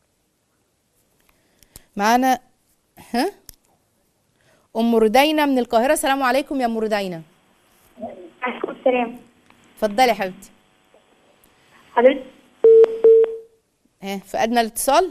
معانا ها ام ردينه من القاهره السلام عليكم يا ام ردينه عليكم السلام اتفضلي يا حبيبتي حضرتك ها فقدنا الاتصال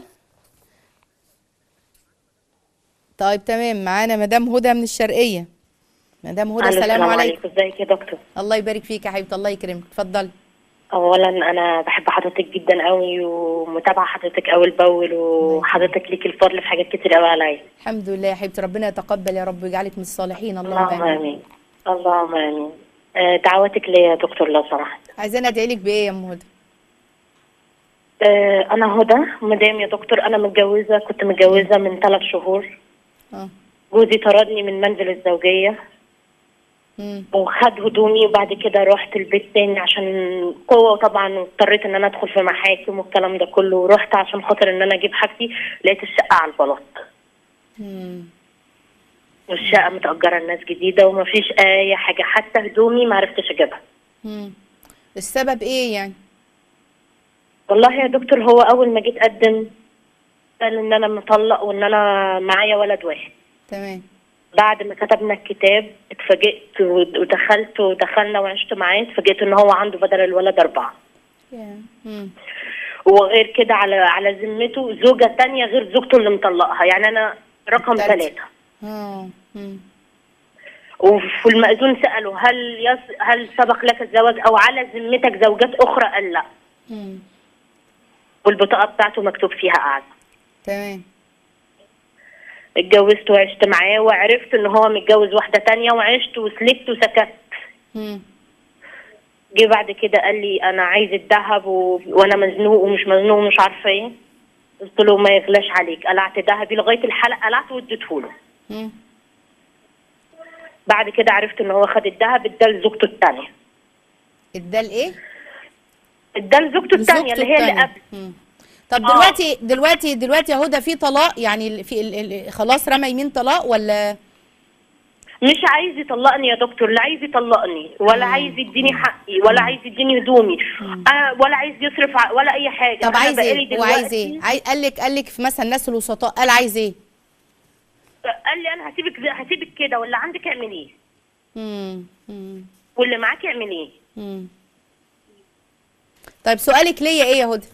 طيب تمام معانا مدام هدى من الشرقيه مدام هدى ألو، السلام عليكم ازيك يا دكتور الله يبارك فيك يا حبيبتي الله يكرمك اتفضلي اولا انا بحب حضرتك جدا قوي ومتابعه حضرتك اول باول وحضرتك ليك الفضل في حاجات كتير قوي عليا الحمد لله يا حبيبتي ربنا يتقبل يا رب ويجعلك من الصالحين اللهم اللهم امين امين اللهم امين آه، دعواتك ليا يا دكتور لو سمحت عايزين ادعي لك بايه يا ام هدى آه، انا هدى مدام يا دكتور انا متجوزه كنت متجوزه من ثلاث شهور اه جوزي طردني من منزل الزوجيه امم وخد هدومي وبعد كده رحت البيت تاني عشان قوة وطبعا اضطريت ان انا ادخل في محاكم والكلام ده كله ورحت عشان خاطر ان انا اجيب حاجتي لقيت الشقة على البلاط امم والشقة متأجرة لناس جديدة ومفيش أي حاجة حتى هدومي ما عرفتش أجيبها امم السبب ايه يعني والله يا دكتور هو أول ما جيت أقدم قال إن أنا مطلق وإن أنا معايا ولد واحد تمام بعد ما كتبنا الكتاب اتفاجئت ودخلت ودخلنا وعشت معاه اتفاجئت إن هو عنده بدل الولد أربعة امم وغير كده على على ذمته زوجة تانية غير زوجته اللي مطلقها يعني أنا رقم تالتة. ثلاثة اه امم وفي المأذون سأله هل يس هل سبق لك الزواج أو على ذمتك زوجات أخرى قال لا امم والبطاقة بتاعته مكتوب فيها قاعدة تمام اتجوزت وعشت معاه وعرفت ان هو متجوز واحدة تانية وعشت وسلكت وسكت امم جه بعد كده قال لي انا عايز الذهب و... وانا مزنوق ومش مزنوق ومش عارفه ايه قلت له ما يغلاش عليك قلعت ذهبي لغايه الحلقه قلعت واديته له امم بعد كده عرفت ان هو خد الذهب اداه لزوجته الثانيه ادى الايه اداه لزوجته الثانيه زوجته اللي هي اللي التانية. قبل مم. طب آه. دلوقتي دلوقتي دلوقتي يا هدى في طلاق يعني ال- في ال- ال- خلاص رمى يمين طلاق ولا مش عايز يطلقني يا دكتور لا عايز يطلقني ولا عايز يديني حقي ولا عايز يديني هدومي آه ولا عايز يصرف ع- ولا اي حاجه طب أنا عايز بقالي ايه هو عايز دلوقتي- ايه عاي- قال لك قال لك في مثلا الناس الوسطاء قال عايز ايه قال لي انا هسيبك زي- هسيبك كده واللي عندك اعمليه مم. مم. واللي معاكي اعمليه مم. طيب سؤالك ليا ايه يا هدى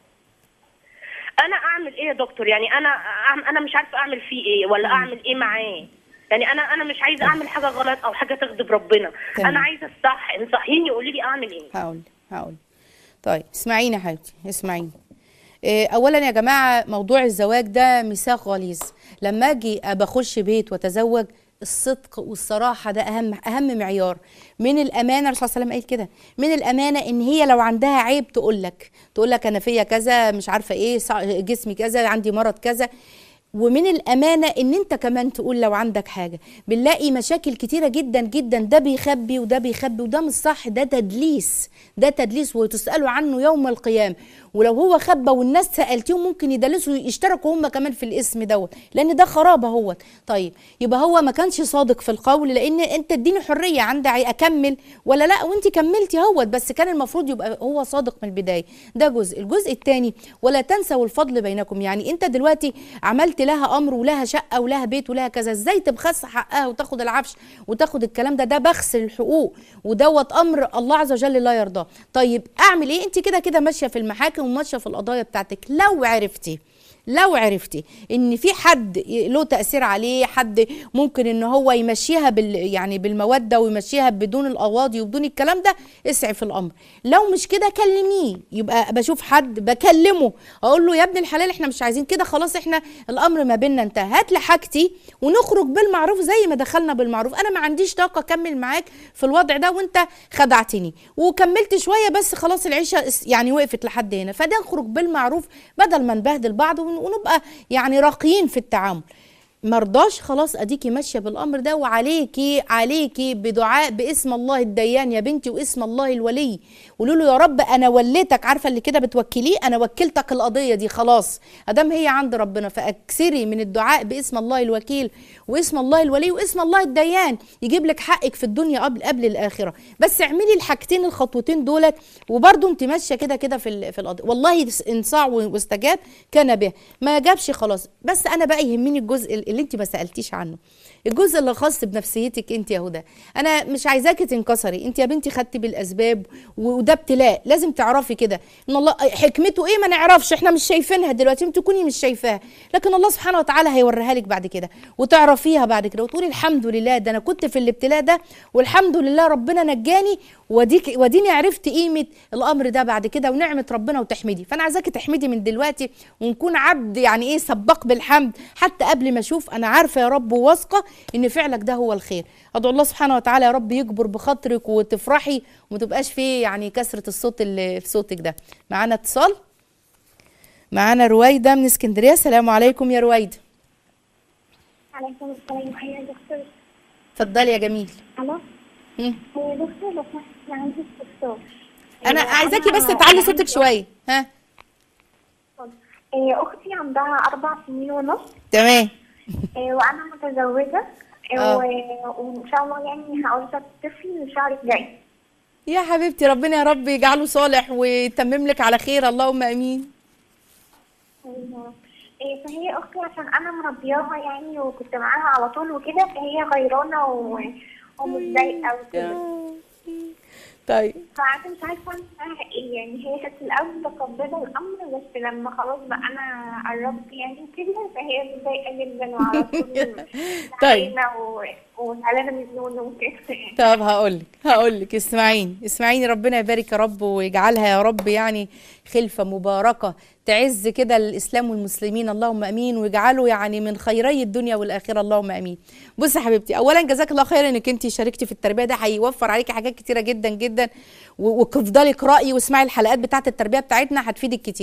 انا اعمل ايه يا دكتور يعني انا أعم- انا مش عارفه اعمل فيه ايه ولا اعمل ايه معاه يعني انا انا مش عايزه اعمل حاجه غلط او حاجه تغضب ربنا تمام. انا عايزه الصح انصحيني قولي لي اعمل ايه هقول هقول طيب اسمعيني يا حبيبتي اسمعيني إيه، اولا يا جماعه موضوع الزواج ده ميثاق غليظ لما اجي ابقى اخش بيت واتزوج الصدق والصراحه ده اهم اهم معيار من الامانه الرسول صلى الله عليه وسلم قال كده من الامانه ان هي لو عندها عيب تقول لك تقول لك انا فيا كذا مش عارفه ايه صع- جسمي كذا عندي مرض كذا ومن الامانه ان انت كمان تقول لو عندك حاجه بنلاقي مشاكل كتيره جدا جدا ده بيخبي وده بيخبي وده مش صح ده تدليس ده تدليس وتسالوا عنه يوم القيامه ولو هو خبى والناس سالتيهم ممكن يدلسوا يشتركوا هم كمان في الاسم دوت لان ده خراب اهوت طيب يبقى هو ما كانش صادق في القول لان انت اديني حريه عندي اكمل ولا لا وانت كملتي اهوت بس كان المفروض يبقى هو صادق من البدايه ده جزء الجزء الثاني ولا تنسوا الفضل بينكم يعني انت دلوقتي عملت لها امر ولها شقه ولها بيت ولها كذا ازاي تبخس حقها وتاخد العفش وتاخد الكلام ده ده بخس الحقوق ودوت امر الله عز وجل لا يرضاه طيب اعمل ايه انت كده كده ماشيه في المحاكم وماشيه في القضايا بتاعتك لو عرفتي لو عرفتي ان في حد له تاثير عليه حد ممكن ان هو يمشيها بال يعني بالموده ويمشيها بدون القواضي وبدون الكلام ده اسعي في الامر لو مش كده كلميه يبقى بشوف حد بكلمه اقول له يا ابن الحلال احنا مش عايزين كده خلاص احنا الامر ما بيننا انتهى هات لي حاجتي ونخرج بالمعروف زي ما دخلنا بالمعروف انا ما عنديش طاقه اكمل معاك في الوضع ده وانت خدعتني وكملت شويه بس خلاص العيشه اس- يعني وقفت لحد هنا فده نخرج بالمعروف بدل ما نبهدل بعض ون- ونبقى يعني راقيين في التعامل مرضاش خلاص اديكي ماشيه بالامر ده وعليكي عليكي بدعاء باسم الله الديان يا بنتي واسم الله الولي قولوا له يا رب انا وليتك عارفه اللي كده بتوكليه انا وكلتك القضيه دي خلاص ادام هي عند ربنا فاكثري من الدعاء باسم الله الوكيل واسم الله الولي واسم الله الديان يجيب لك حقك في الدنيا قبل قبل الاخره بس اعملي الحاجتين الخطوتين دولت وبرده انت ماشيه كده كده في ال- في القضيه والله ان صاع واستجاب كان به ما جابش خلاص بس انا بقى يهمني الجزء اللي انت ما سالتيش عنه الجزء اللي خاص بنفسيتك انت يا هدى انا مش عايزاكي تنكسري انت يا بنتي خدتي بالاسباب وده ابتلاء لازم تعرفي كده ان الله حكمته ايه ما نعرفش احنا مش شايفينها دلوقتي ممكن تكوني مش شايفاها لكن الله سبحانه وتعالى هيوريها لك بعد كده وتعرفيها بعد كده وتقولي الحمد لله ده انا كنت في الابتلاء ده والحمد لله ربنا نجاني وديك وديني عرفت قيمه الامر ده بعد كده ونعمه ربنا وتحمدي فانا عايزاكي تحمدي من دلوقتي ونكون عبد يعني ايه سباق بالحمد حتى قبل ما اشوف انا عارفه يا رب وواثقه ان فعلك ده هو الخير ادعو الله سبحانه وتعالى يا رب يجبر بخاطرك وتفرحي وما تبقاش فيه يعني كسره الصوت اللي في صوتك ده معانا اتصال معانا رويده من اسكندريه السلام عليكم يا رويده عليكم السلام يا دكتور اتفضلي يا جميل الو مم. يا دكتور لو سمحت انا عندي استفسار انا إيه، عايزاكي بس أنا تعلي عندي صوتك شويه ها إيه، اختي عندها اربع سنين ونص تمام إيه، وانا متزوجه إيه، آه. و- وان شاء الله يعني هأرزق طفل الشهر الجاي يا حبيبتي ربنا يا رب يجعله صالح ويتمم لك على خير اللهم امين إيه، فهي اختي عشان انا مربياها يعني وكنت معاها على طول وكده فهي غيرانه و- ومتضايقه وكده طيب فانا مش عارفه اعمل ايه يعني هي كانت الاول متقبله الامر بس لما خلاص بقى انا قربت يعني كده فهي متضايقه جدا وعلى طول طيب. زعلانة و- وزعلانه من نونو وكده طب هقول لك هقول لك اسمعيني اسمعيني ربنا يبارك يا رب ويجعلها يا رب يعني خلفه مباركه تعز كده الاسلام والمسلمين اللهم امين ويجعله يعني من خيري الدنيا والاخره اللهم امين بصي يا حبيبتي اولا جزاك الله خير انك انت شاركتي في التربيه ده هيوفر عليكي حاجات كتيره جدا جدا و- وتفضلي اقراي واسمعي الحلقات بتاعه التربيه بتاعتنا هتفيدك كتير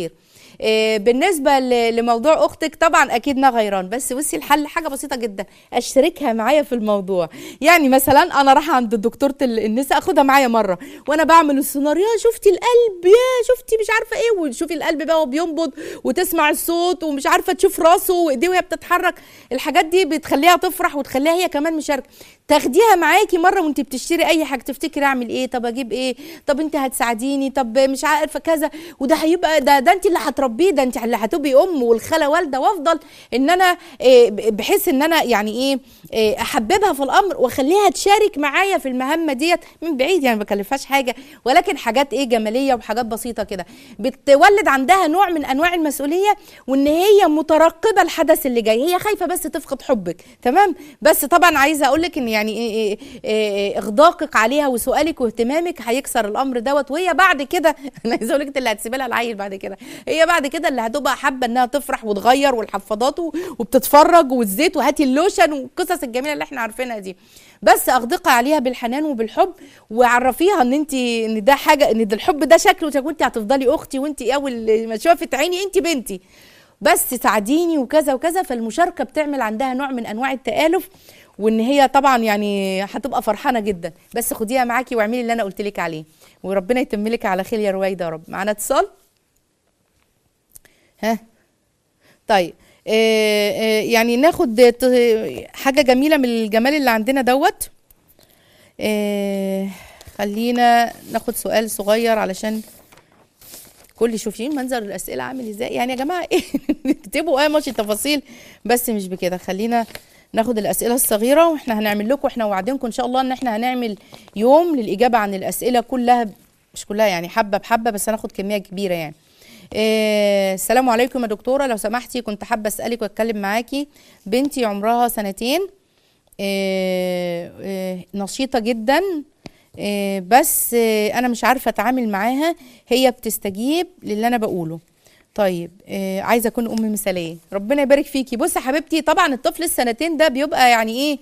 آه، بالنسبه ل- لموضوع اختك طبعا اكيد انا غيران بس بصي الحل حاجه بسيطه جدا اشتركها معايا في الموضوع يعني مثلا انا رايحه عند دكتوره ال- النساء اخدها معايا مره وانا بعمل السونار يا شفتي القلب يا شفتي مش عارفه ايه وتشوفي القلب بقى وهو بينبض وتسمع الصوت ومش عارفه تشوف راسه وايديه وهي بتتحرك الحاجات دي بتخليها تفرح وتخليها هي كمان مشاركه تاخديها معاكي مره وانت بتشتري اي حاجه تفتكري اعمل ايه طب اجيب ايه طب انت هتساعديني طب مش عارفه كذا وده هيبقى ده ده انت اللي هتربيه ده انت اللي هتبقي ام والخاله والده وافضل ان انا إيه، بحيث ان انا يعني ايه إيه، احببها في الامر واخليها تشارك معايا في المهمه ديت من بعيد يعني ما بكلفهاش حاجه ولكن حاجات ايه جماليه وحاجات بسيطه كده بتولد عندها نوع من انواع المسؤوليه وان هي مترقبه الحدث اللي جاي هي خايفه بس تفقد حبك تمام بس طبعا عايزه اقول لك ان يعني إيه إيه إيه اغداقك عليها وسؤالك واهتمامك هيكسر الامر دوت وهي بعد كده انا عايزه اقول لك انت اللي هتسيبي لها العيل بعد كده هي بعد كده اللي هتبقى حابه انها تفرح وتغير والحفاضات و- وبتتفرج والزيت وهاتي اللوشن والقصص الجميله اللي احنا عارفينها دي بس اغدقي عليها بالحنان وبالحب وعرفيها ان انت ان ده حاجه ان ده الحب ده شكله وانت هتفضلي اختي وانت اول ما شافت عيني انت بنتي بس ساعديني وكذا وكذا فالمشاركه بتعمل عندها نوع من انواع التالف وان هي طبعا يعني هتبقى فرحانه جدا بس خديها معاكي واعملي اللي انا قلت لك عليه وربنا يتم لك على خير يا رويده يا رب معانا اتصال ها طيب آه آه يعني ناخد ت- حاجه جميله من الجمال اللي عندنا دوت آه خلينا ناخد سؤال صغير علشان كل شوفين منظر الاسئله عامل ازاي يعني يا جماعه ايه اكتبوا اه ماشي تفاصيل بس مش بكده خلينا ناخد الاسئله الصغيره واحنا هنعمل لكم احنا وعدينكم ان شاء الله ان احنا هنعمل يوم للاجابه عن الاسئله كلها مش كلها يعني حبه بحبه بس هناخد كميه كبيره يعني إيه السلام عليكم يا دكتوره لو سمحتي كنت حابه اسالك واتكلم معاكي بنتي عمرها سنتين إيه إيه نشيطه جدا إيه بس إيه انا مش عارفه اتعامل معاها هي بتستجيب للي انا بقوله طيب آه عايزه اكون ام مثاليه ربنا يبارك فيكي بصي يا حبيبتي طبعا الطفل السنتين ده بيبقى يعني ايه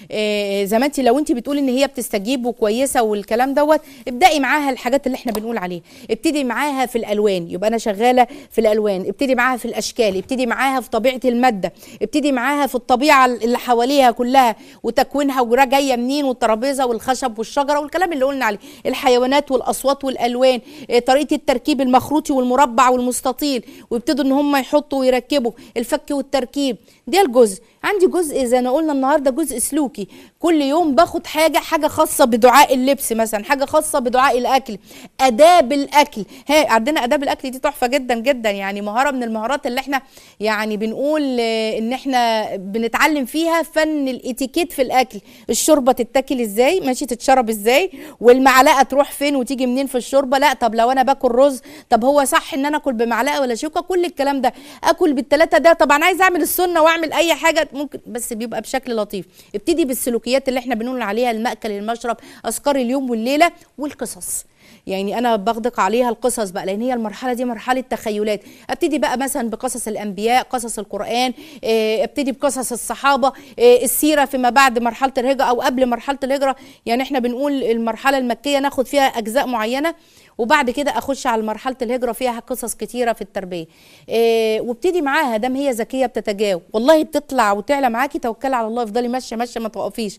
آه زي ما انت لو انت بتقولي ان هي بتستجيب وكويسه والكلام دوت ابدأي معاها الحاجات اللي احنا بنقول عليها ابتدي معاها في الالوان يبقى انا شغاله في الالوان ابتدي معاها في الاشكال ابتدي معاها في طبيعه الماده ابتدي معاها في الطبيعه اللي حواليها كلها وتكوينها وجرا جايه منين والترابيزه والخشب والشجره والكلام اللي قلنا عليه الحيوانات والاصوات والالوان آه، طريقه التركيب المخروطي والمربع والمستطيل ويبتدوا ان هم يحطوا ويركبوا الفك والتركيب ده الجزء عندي جزء زي ما قلنا النهارده جزء سلوكي كل يوم باخد حاجه حاجه خاصه بدعاء اللبس مثلا حاجه خاصه بدعاء الاكل اداب الاكل ها عندنا اداب الاكل دي تحفه جدا جدا يعني مهاره من المهارات اللي احنا يعني بنقول آه، ان احنا بنتعلم فيها فن الاتيكيت في الاكل الشوربه تتاكل ازاي ماشي تتشرب ازاي والمعلقه تروح فين وتيجي منين في الشوربه لا طب لو انا باكل رز طب هو صح ان انا اكل بمعلقه ولا شوكه كل الكلام ده اكل بالثلاثه ده طبعا عايز اعمل السنه واعمل اي حاجه ممكن بس بيبقى بشكل لطيف ابتدي بالسلوكيات اللي احنا بنقول عليها المأكل المشرب اذكار اليوم والليله والقصص يعني انا بغدق عليها القصص بقى لان هي المرحله دي مرحله تخيلات ابتدي بقى مثلا بقصص الانبياء قصص القران آه، ابتدي بقصص الصحابه آه، السيره فيما بعد مرحله الهجره او قبل مرحله الهجره يعني احنا بنقول المرحله المكيه ناخد فيها اجزاء معينه وبعد كده اخش على مرحله الهجره فيها قصص كتيره في التربيه إيه وابتدي معاها دام هي ذكيه بتتجاوب والله بتطلع وتعلى معاكي توكلي على الله افضلي ماشيه ماشيه ما توقفيش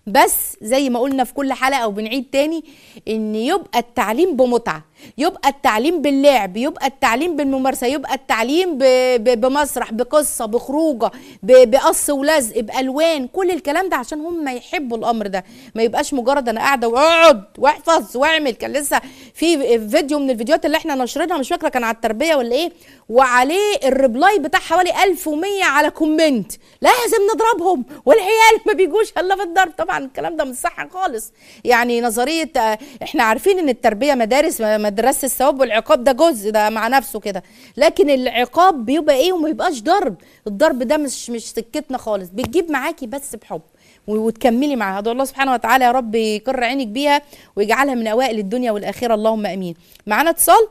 بس زي ما قلنا في كل حلقه وبنعيد تاني ان يبقى التعليم بمتعه يبقى التعليم باللعب يبقى التعليم بالممارسه يبقى التعليم ب- ب- بمسرح بقصه بخروجه ب- بقص ولزق بالوان كل الكلام ده عشان هم يحبوا الامر ده ما يبقاش مجرد انا قاعده واقعد واحفظ واعمل كان لسه في فيديو من الفيديوهات اللي احنا نشرناها مش فاكره كان على التربيه ولا ايه وعليه الريبلاي بتاع حوالي 1100 على كومنت لازم نضربهم والعيال ما بيجوش الا في الضرب طبعا الكلام ده مش صح خالص يعني نظريه آه، احنا عارفين ان التربيه مدارس مدرسه الثواب والعقاب ده جزء ده مع نفسه كده لكن العقاب بيبقى ايه وما يبقاش ضرب الضرب ده مش مش سكتنا خالص بتجيب معاكي بس بحب و- وتكملي معاها ادعو الله سبحانه وتعالى يا رب يقر عينك بيها ويجعلها من اوائل الدنيا والاخره اللهم امين معانا اتصال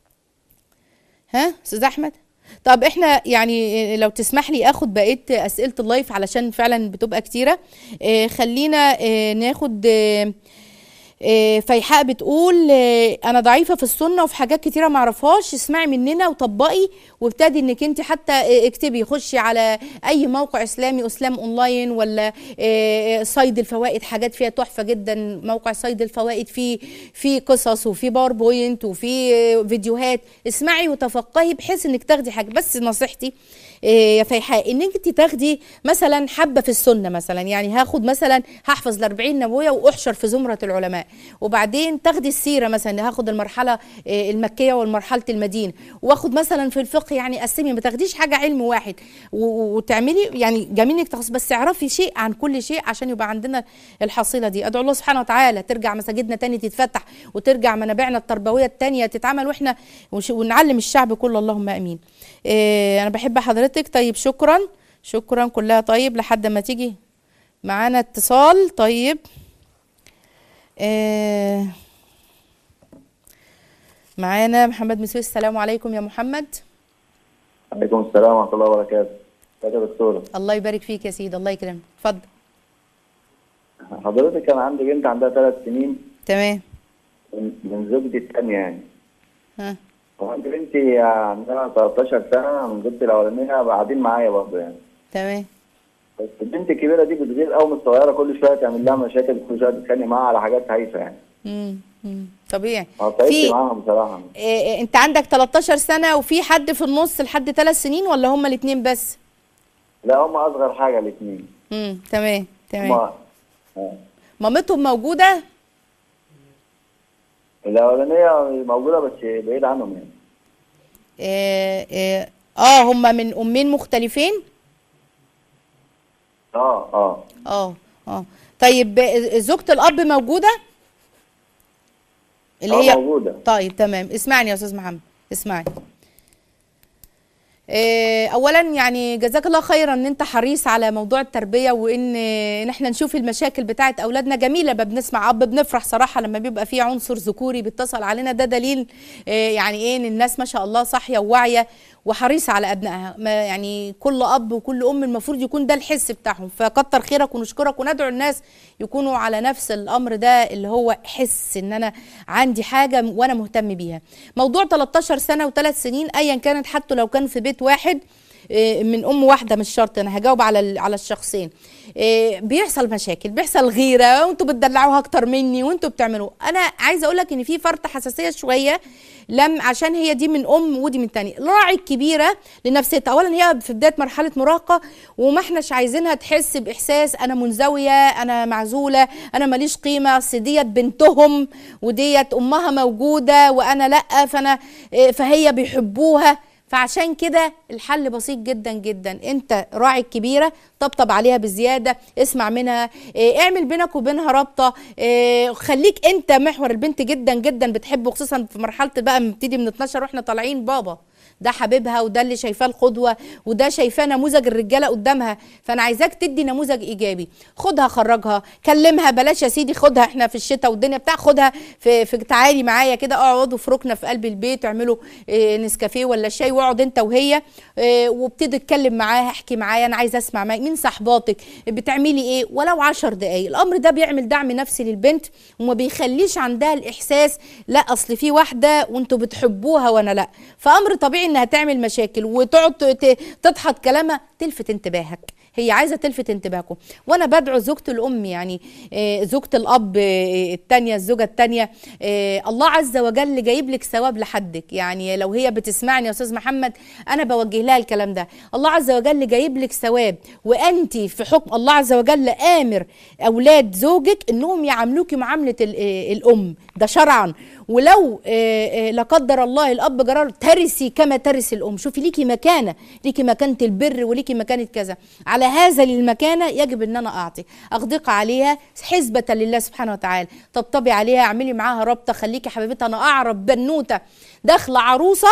ها استاذ احمد طب احنا يعني لو تسمح لي اخد بقيه اسئله اللايف علشان فعلا بتبقى كتيره اه خلينا اه ناخد اه إيه، فيحاء بتقول إيه، انا ضعيفه في السنه وفي حاجات كتيره ما اعرفهاش اسمعي مننا وطبقي وابتدي انك انت حتى إيه، اكتبي خشي على اي موقع اسلامي اسلام اونلاين ولا إيه، صيد الفوائد حاجات فيها تحفه جدا موقع صيد الفوائد فيه في قصص وفي باوربوينت وفي إيه، فيديوهات اسمعي وتفقهي بحيث انك تاخدي حاجه بس نصيحتي إيه، يا فيحاء ان انت تاخدي مثلا حبه في السنه مثلا يعني هاخد مثلا هحفظ ال 40 نبويه واحشر في زمره العلماء وبعدين تاخدي السيره مثلا هاخد المرحله إيه، المكيه والمرحله المدينه واخد مثلا في الفقه يعني قسمي ما تاخديش حاجه علم واحد و- و- وتعملي يعني جميل انك تخص بس اعرفي شيء عن كل شيء عشان يبقى عندنا الحصيله دي ادعو الله سبحانه وتعالى ترجع مساجدنا تاني تتفتح وترجع منابعنا التربويه التانيه تتعمل واحنا وش- ونعلم الشعب كله اللهم امين إيه انا بحب حضرتك طيب شكرا شكرا كلها طيب لحد ما تيجي معانا اتصال طيب إيه معانا محمد مسوي السلام عليكم يا محمد عليكم السلام ورحمة الله وبركاته. ازيك يا دكتورة؟ الله يبارك فيك يا سيدي الله يكرمك اتفضل حضرتك كان عندي بنت عندها ثلاث سنين تمام من من زوجتي الثانية يعني. ها وعندي بنتي عندها 13 سنة من زوجتي الأولانية قاعدين معايا برضه يعني. تمام بس البنت الكبيرة دي بتغير أوي من الصغيرة كل شوية تعمل لها مشاكل كل شوية تتخانق معاها على حاجات هايفة يعني. مم. مم. طبيعي ما تعبت في معاها بصراحة. إيه إيه، انت عندك 13 سنه وفي حد في النص لحد 3 سنين ولا هما الاثنين بس لا هم أصغر حاجة الاتنين. امم تمام تمام هما آه. مامتهم موجوده الأولانية موجودة بس بعيد عنهم يعني. إيه إيه اه هما من امين مختلفين اه اه اه اه طيب آه، زوجة الاب موجوده اللي اه هي موجودة. طيب تمام اسمعني يا استاذ محمد اسمعني إيه، اولا يعني جزاك الله خيرا ان انت حريص على موضوع التربيه وان ان احنا نشوف المشاكل بتاعه اولادنا جميله لما بنسمع اب بنفرح صراحه لما بيبقى في عنصر ذكوري بيتصل علينا ده دليل إيه، يعني ايه ان الناس ما شاء الله صاحيه وواعيه وحريصه على ابنائها ما يعني كل اب وكل ام المفروض يكون ده الحس بتاعهم فكتر خيرك ونشكرك وندعو الناس يكونوا على نفس الامر ده اللي هو حس ان انا عندي حاجه وانا مهتم بيها موضوع 13 سنه وثلاث سنين ايا كانت حتى لو كان في بيت واحد إيه، من ام واحده مش شرط انا هجاوب على ال- على الشخصين إيه، بيحصل مشاكل بيحصل غيره وانتوا بتدلعوها اكتر مني وانتوا بتعملوا انا عايزه اقول لك ان في فرط حساسيه شويه لم عشان هي دي من ام ودي من تاني راعي الكبيره لنفسيتها اولا هي في بدايه مرحله مراهقه وما احناش عايزينها تحس باحساس انا منزويه انا معزوله انا ماليش قيمه اصل ديت بنتهم وديت امها موجوده وانا لا فانا إيه، فهي بيحبوها فعشان كده الحل بسيط جدا جدا انت راعي الكبيره طبطب عليها بزياده اسمع منها إيه، اعمل بينك وبينها رابطه إيه، خليك انت محور البنت جدا جدا بتحبه خصوصا في مرحله بقى بنبتدي من 12 واحنا طالعين بابا ده حبيبها وده اللي شايفاه القدوه وده شايفاه نموذج الرجاله قدامها فانا عايزاك تدي نموذج ايجابي خدها خرجها كلمها بلاش يا سيدي خدها احنا في الشتاء والدنيا بتاع خدها في, في تعالي معايا كده اقعدوا في ركنه في قلب البيت اعملوا إيه نسكافيه ولا شاي واقعد انت وهي إيه وابتدي اتكلم معاها احكي معايا انا عايزه اسمع معاك مين صاحباتك بتعملي ايه ولو عشر دقايق الامر ده بيعمل دعم نفسي للبنت وما بيخليش عندها الاحساس لا اصل في واحده وانتوا بتحبوها وانا لا فامر طبيعي انها تعمل مشاكل وتقعد ت- تضحك كلامها تلفت انتباهك هي عايزه تلفت انتباهكم وانا بدعو زوجة الام يعني آه، زوجة الاب آه، التانية الزوجه التانية آه، الله عز وجل جايب لك ثواب لحدك يعني لو هي بتسمعني يا استاذ محمد انا بوجه لها الكلام ده الله عز وجل جايب لك ثواب وانت في حكم الله عز وجل امر اولاد زوجك انهم يعاملوكي معامله ال- آه، الام ده شرعا ولو آه، آه، لا قدر الله الاب جرار ترثي كما ترث الام شوفي ليكي مكانه ليكي مكانه البر وليكي مكانه كذا على هذا المكانه يجب ان انا اعطي اغدق عليها حسبه لله سبحانه وتعالى طبطبي عليها اعملي معاها رابطه خليكي حبيبتها انا اعرف بنوته داخله عروسه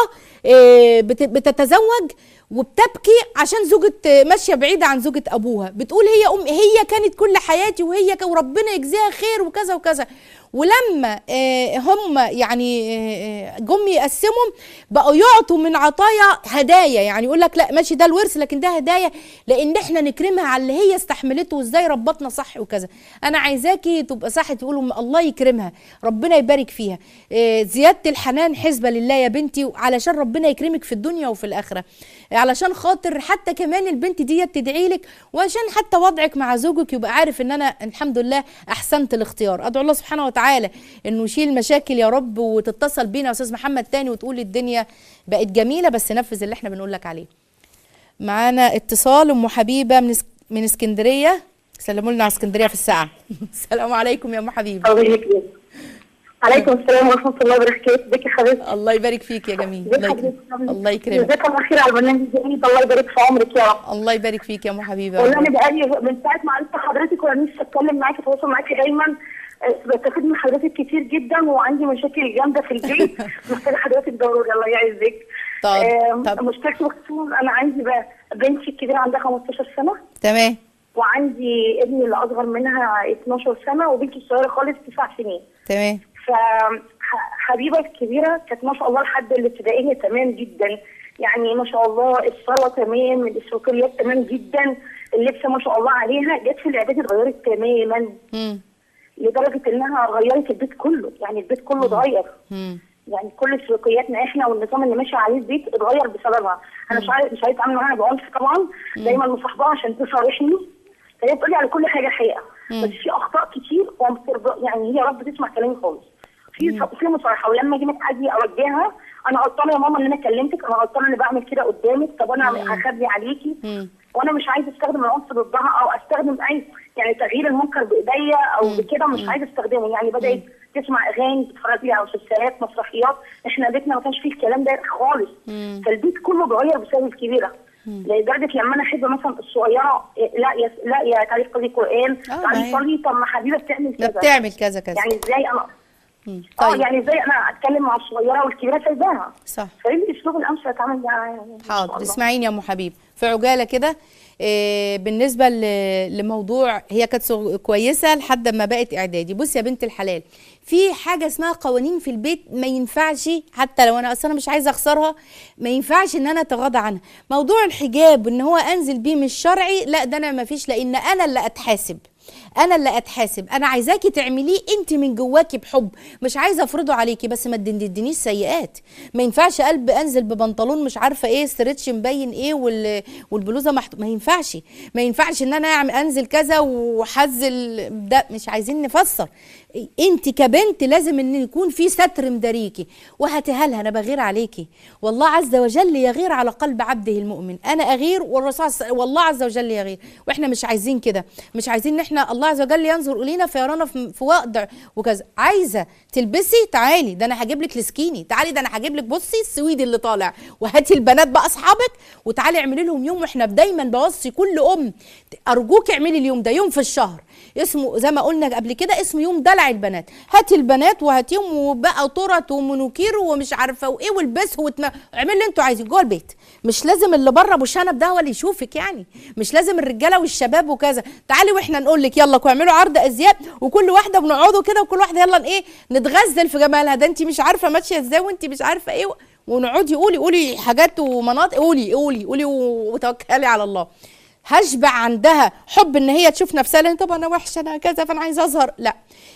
آه، بت- بتتزوج وبتبكي عشان زوجة ماشية بعيدة عن زوجة أبوها بتقول هي أم هي كانت كل حياتي وهي ك- وربنا يجزيها خير وكذا وكذا ولما آه، هم يعني آه، آه، جم يقسمهم بقوا يعطوا من عطايا هدايا يعني يقول لك لا ماشي ده الورث لكن ده هدايا لان احنا نكرمها على اللي هي استحملته وازاي ربطنا صح وكذا انا عايزاكي تبقى صح تقولوا الله يكرمها ربنا يبارك فيها آه، زياده الحنان حسبه لله يا بنتي علشان ربنا يكرمك في الدنيا وفي الاخره علشان خاطر حتى كمان البنت دي تدعي لك وعشان حتى وضعك مع زوجك يبقى عارف ان انا الحمد لله احسنت الاختيار ادعو الله سبحانه وتعالى انه يشيل مشاكل يا رب وتتصل بينا يا استاذ محمد تاني وتقول الدنيا بقت جميله بس نفذ اللي احنا بنقول لك عليه معانا اتصال ام حبيبه من اسك... من اسكندريه سلموا لنا على اسكندريه في الساعه السلام عليكم يا ام حبيبه الله يكرمك عليكم السلام ورحمة الله وبركاته ازيك يا حبيبتي الله يبارك فيك يا جميل ازيك الله حضرتك يكرمك الله يكرمك جزاك الله خير على البرنامج الجميل ده الله يبارك في عمرك يا رب الله يبارك فيك يا ام حبيبه والله انا بقالي من ساعة ما عرفت حضرتك وانا نفسي اتكلم معاكي اتواصل معاكي دايما آه، بستفيد من حضرتك كتير جدا وعندي مشاكل جامدة في البيت محتاجة حضرتك ضروري الله يعزك طب- آم، طب. مشكلتي بخصوص انا عندي بقى بنتي الكبيرة عندها 15 سنة تمام وعندي ابني اللي اصغر منها 12 سنة وبنتي الصغيرة خالص 9 سنين تمام فحبيبه الكبيره كانت ما شاء الله لحد الابتدائيه تمام جدا يعني ما شاء الله الصلاه تمام السلوكيات تمام جدا اللبس ما شاء الله عليها جت في الاعدادي اتغيرت تماما مم. لدرجه انها غيرت البيت كله يعني البيت كله اتغير مم. يعني كل سلوكياتنا احنا والنظام اللي ماشي عليه البيت اتغير بسببها انا مش عايز مش عايز اتعامل معاها بعنف طبعا دايما مصاحباها عشان تصارحني فهي بتقولي على كل حاجه حقيقه بس في اخطاء كتير وما بترضى يعني هي رب تسمع كلامي خالص في في مصارحه ولما اجي اجي اوجهها انا غلطانه يا ماما ان انا كلمتك انا غلطانه اني بعمل كده قدامك طب انا هخبي عليكي مم. وانا مش عايزه استخدم العنف ضدها او استخدم اي يعني تغيير المنكر بايديا او بكده مش عايزه استخدمه يعني بدات تسمع اغاني تتفرج على مسلسلات مسرحيات احنا بيتنا ما كانش فيه الكلام ده خالص فالبيت كله اتغير بسبب الكبيره لدرجه لما انا احب مثلا الصغيره إيه، لا يا لا يا تعالي صلي قران آه، ما تعالي هي- صلي طب ما حبيبه بتعمل ده كذا بتعمل كذا كذا يعني ازاي انا مم. اه طيب يعني ازاي انا اتكلم مع الصغيره والكبيره سايباها صح فايه الاسلوب الامثل اتعامل معاها يعني إن شاء حاضر الله. اسمعيني يا ام حبيب في عجاله كده إيه بالنسبه ل- لموضوع هي كانت صغ- كويسه لحد ما بقت اعدادي بصي يا بنت الحلال في حاجه اسمها قوانين في البيت ما ينفعش حتى لو انا اصلا مش عايزه اخسرها ما ينفعش ان انا اتغاضى عنها موضوع الحجاب ان هو انزل بيه مش شرعي لا ده انا ما فيش لان انا اللي اتحاسب انا اللي اتحاسب انا عايزاكي تعمليه انت من جواكي بحب مش عايزه افرضه عليكي بس ما تدندنيش سيئات ما ينفعش قلب انزل ببنطلون مش عارفه ايه ستريتش مبين ايه وال... والبلوزه محط... ما ينفعش ما ينفعش ان انا اعمل انزل كذا وحزل ده مش عايزين نفسر انت كبنت لازم ان يكون في ستر مداريكي وهاتها لها انا بغير عليكي والله عز وجل يغير على قلب عبده المؤمن انا اغير والرسول ص- والله عز وجل يغير واحنا مش عايزين كده مش عايزين ان احنا الله عز وجل ينظر الينا فيرانا في في وضع وكذا عايزه تلبسي تعالي ده انا هجيب لك السكيني تعالي ده انا هجيب لك بصي السويدي اللي طالع وهاتي البنات بقى اصحابك وتعالي اعملي لهم يوم واحنا دايما بوصي كل ام ارجوك اعملي اليوم ده يوم في الشهر اسمه زي ما قلنا قبل كده اسمه يوم دلع البنات هاتي البنات وهاتيهم وبقى طرط ومنوكير ومش عارفه وايه والبسوا وتم... اعملي اللي انتوا عايزين جوه البيت مش لازم اللي بره ابو شنب ده هو اللي يشوفك يعني مش لازم الرجاله والشباب وكذا تعالي واحنا نقول لك يلا اعملوا عرض ازياء وكل واحده بنقعدوا كده وكل واحده يلا ايه نتغزل في جمالها ده انت مش عارفه ماشيه ازاي وانت مش عارفه ايه ونقعدي قولي قولي حاجات ومناطق قولي قولي قولي وتوكلي على الله هشبع عندها حب ان هي تشوف نفسها لان طب انا وحشه انا كذا فانا عايزه اظهر لا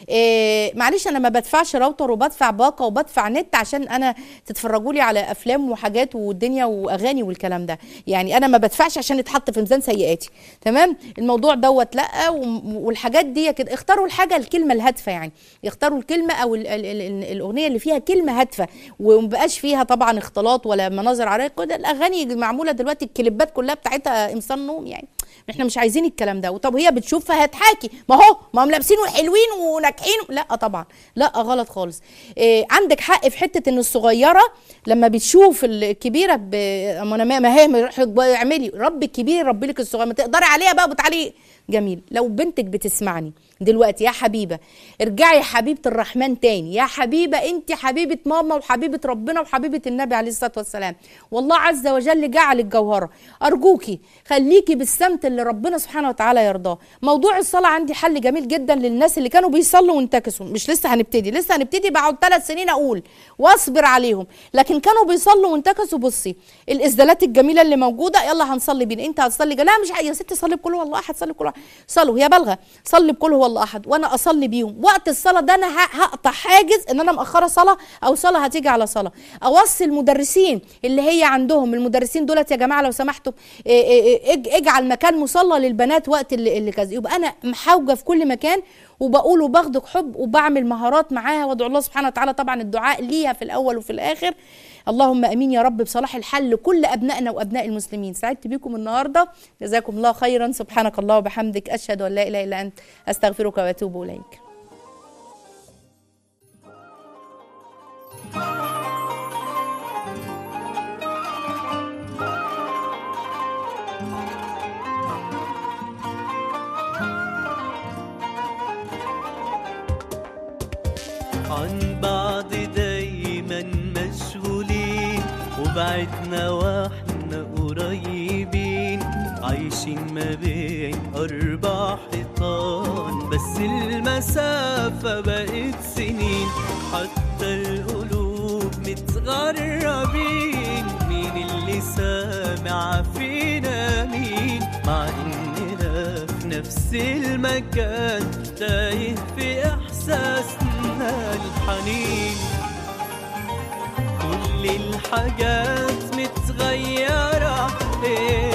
إيه معلش انا ما بدفعش راوتر وبدفع باقه وبدفع نت عشان انا تتفرجوا لي على افلام وحاجات والدنيا واغاني والكلام ده يعني انا ما بدفعش عشان يتحط في ميزان سيئاتي تمام الموضوع دوت لا وم- والحاجات دي كده اختاروا الحاجه الكلمه الهادفه يعني يختاروا الكلمه او ال ال ال الاغنيه اللي فيها كلمه هادفه ومبقاش فيها طبعا اختلاط ولا مناظر عريضه كده الاغاني معموله دلوقتي الكليبات كلها بتاعتها قمصان نوم يعني احنا مش عايزين الكلام ده وطب هي بتشوف فهتحاكي ما هو ما هم لابسين وحلوين وناجحين لا طبعا لا غلط خالص إيه عندك حق في حته ان الصغيره لما بتشوف الكبيره ب... ما انا ما هي ما راح اعملي رب الكبير يربي لك الصغير ما تقدري عليها بقى وتعالي جميل لو بنتك بتسمعني دلوقتي يا حبيبه ارجعي يا حبيبه الرحمن تاني يا حبيبه انت حبيبه ماما وحبيبه ربنا وحبيبه النبي عليه الصلاه والسلام والله عز وجل جعل الجوهره ارجوكي خليكي بالسمت اللي ربنا سبحانه وتعالى يرضاه موضوع الصلاه عندي حل جميل جدا للناس اللي كانوا بيصلوا وانتكسوا مش لسه هنبتدي لسه هنبتدي بعد ثلاث سنين اقول واصبر عليهم لكن كانوا بيصلوا وانتكسوا بصي الاسدالات الجميله اللي موجوده يلا هنصلي بينا انت هتصلي لا مش يا ستي صلي بكل هو الله احد صلي بكل هو صلوا هي بالغه صلي بكل هو الله احد وانا اصلي بيهم وقت الصلاه ده انا ه- هقطع حاجز ان انا مأخره صلاه او صلاه هتيجي على صلاه اوصي المدرسين اللي هي عندهم المدرسين دولت يا جماعه لو سمحتوا إيه إيه إيه اج- اجعل مكان مصلى للبنات وقت اللي, اللي كذا يبقى انا محاوجه في كل مكان وبقول وباخدك حب وبعمل مهارات معاها وادعو الله سبحانه وتعالى طبعا الدعاء ليها في الاول وفي الاخر اللهم امين يا رب بصلاح الحل لكل ابنائنا وابناء المسلمين سعدت بكم النهارده جزاكم الله خيرا سبحانك الله وبحمدك اشهد ان لا اله الا انت استغفرك واتوب اليك عن بعض دايما مشغولين وبعدنا واحنا قريبين عايشين ما بين أربع حيطان بس المسافة بقت سنين حتى القلوب متغربين مين اللي سامع فينا مين مع إننا في نفس المكان تايه في إحساسنا الحنين كل الحاجات متغيرة إيه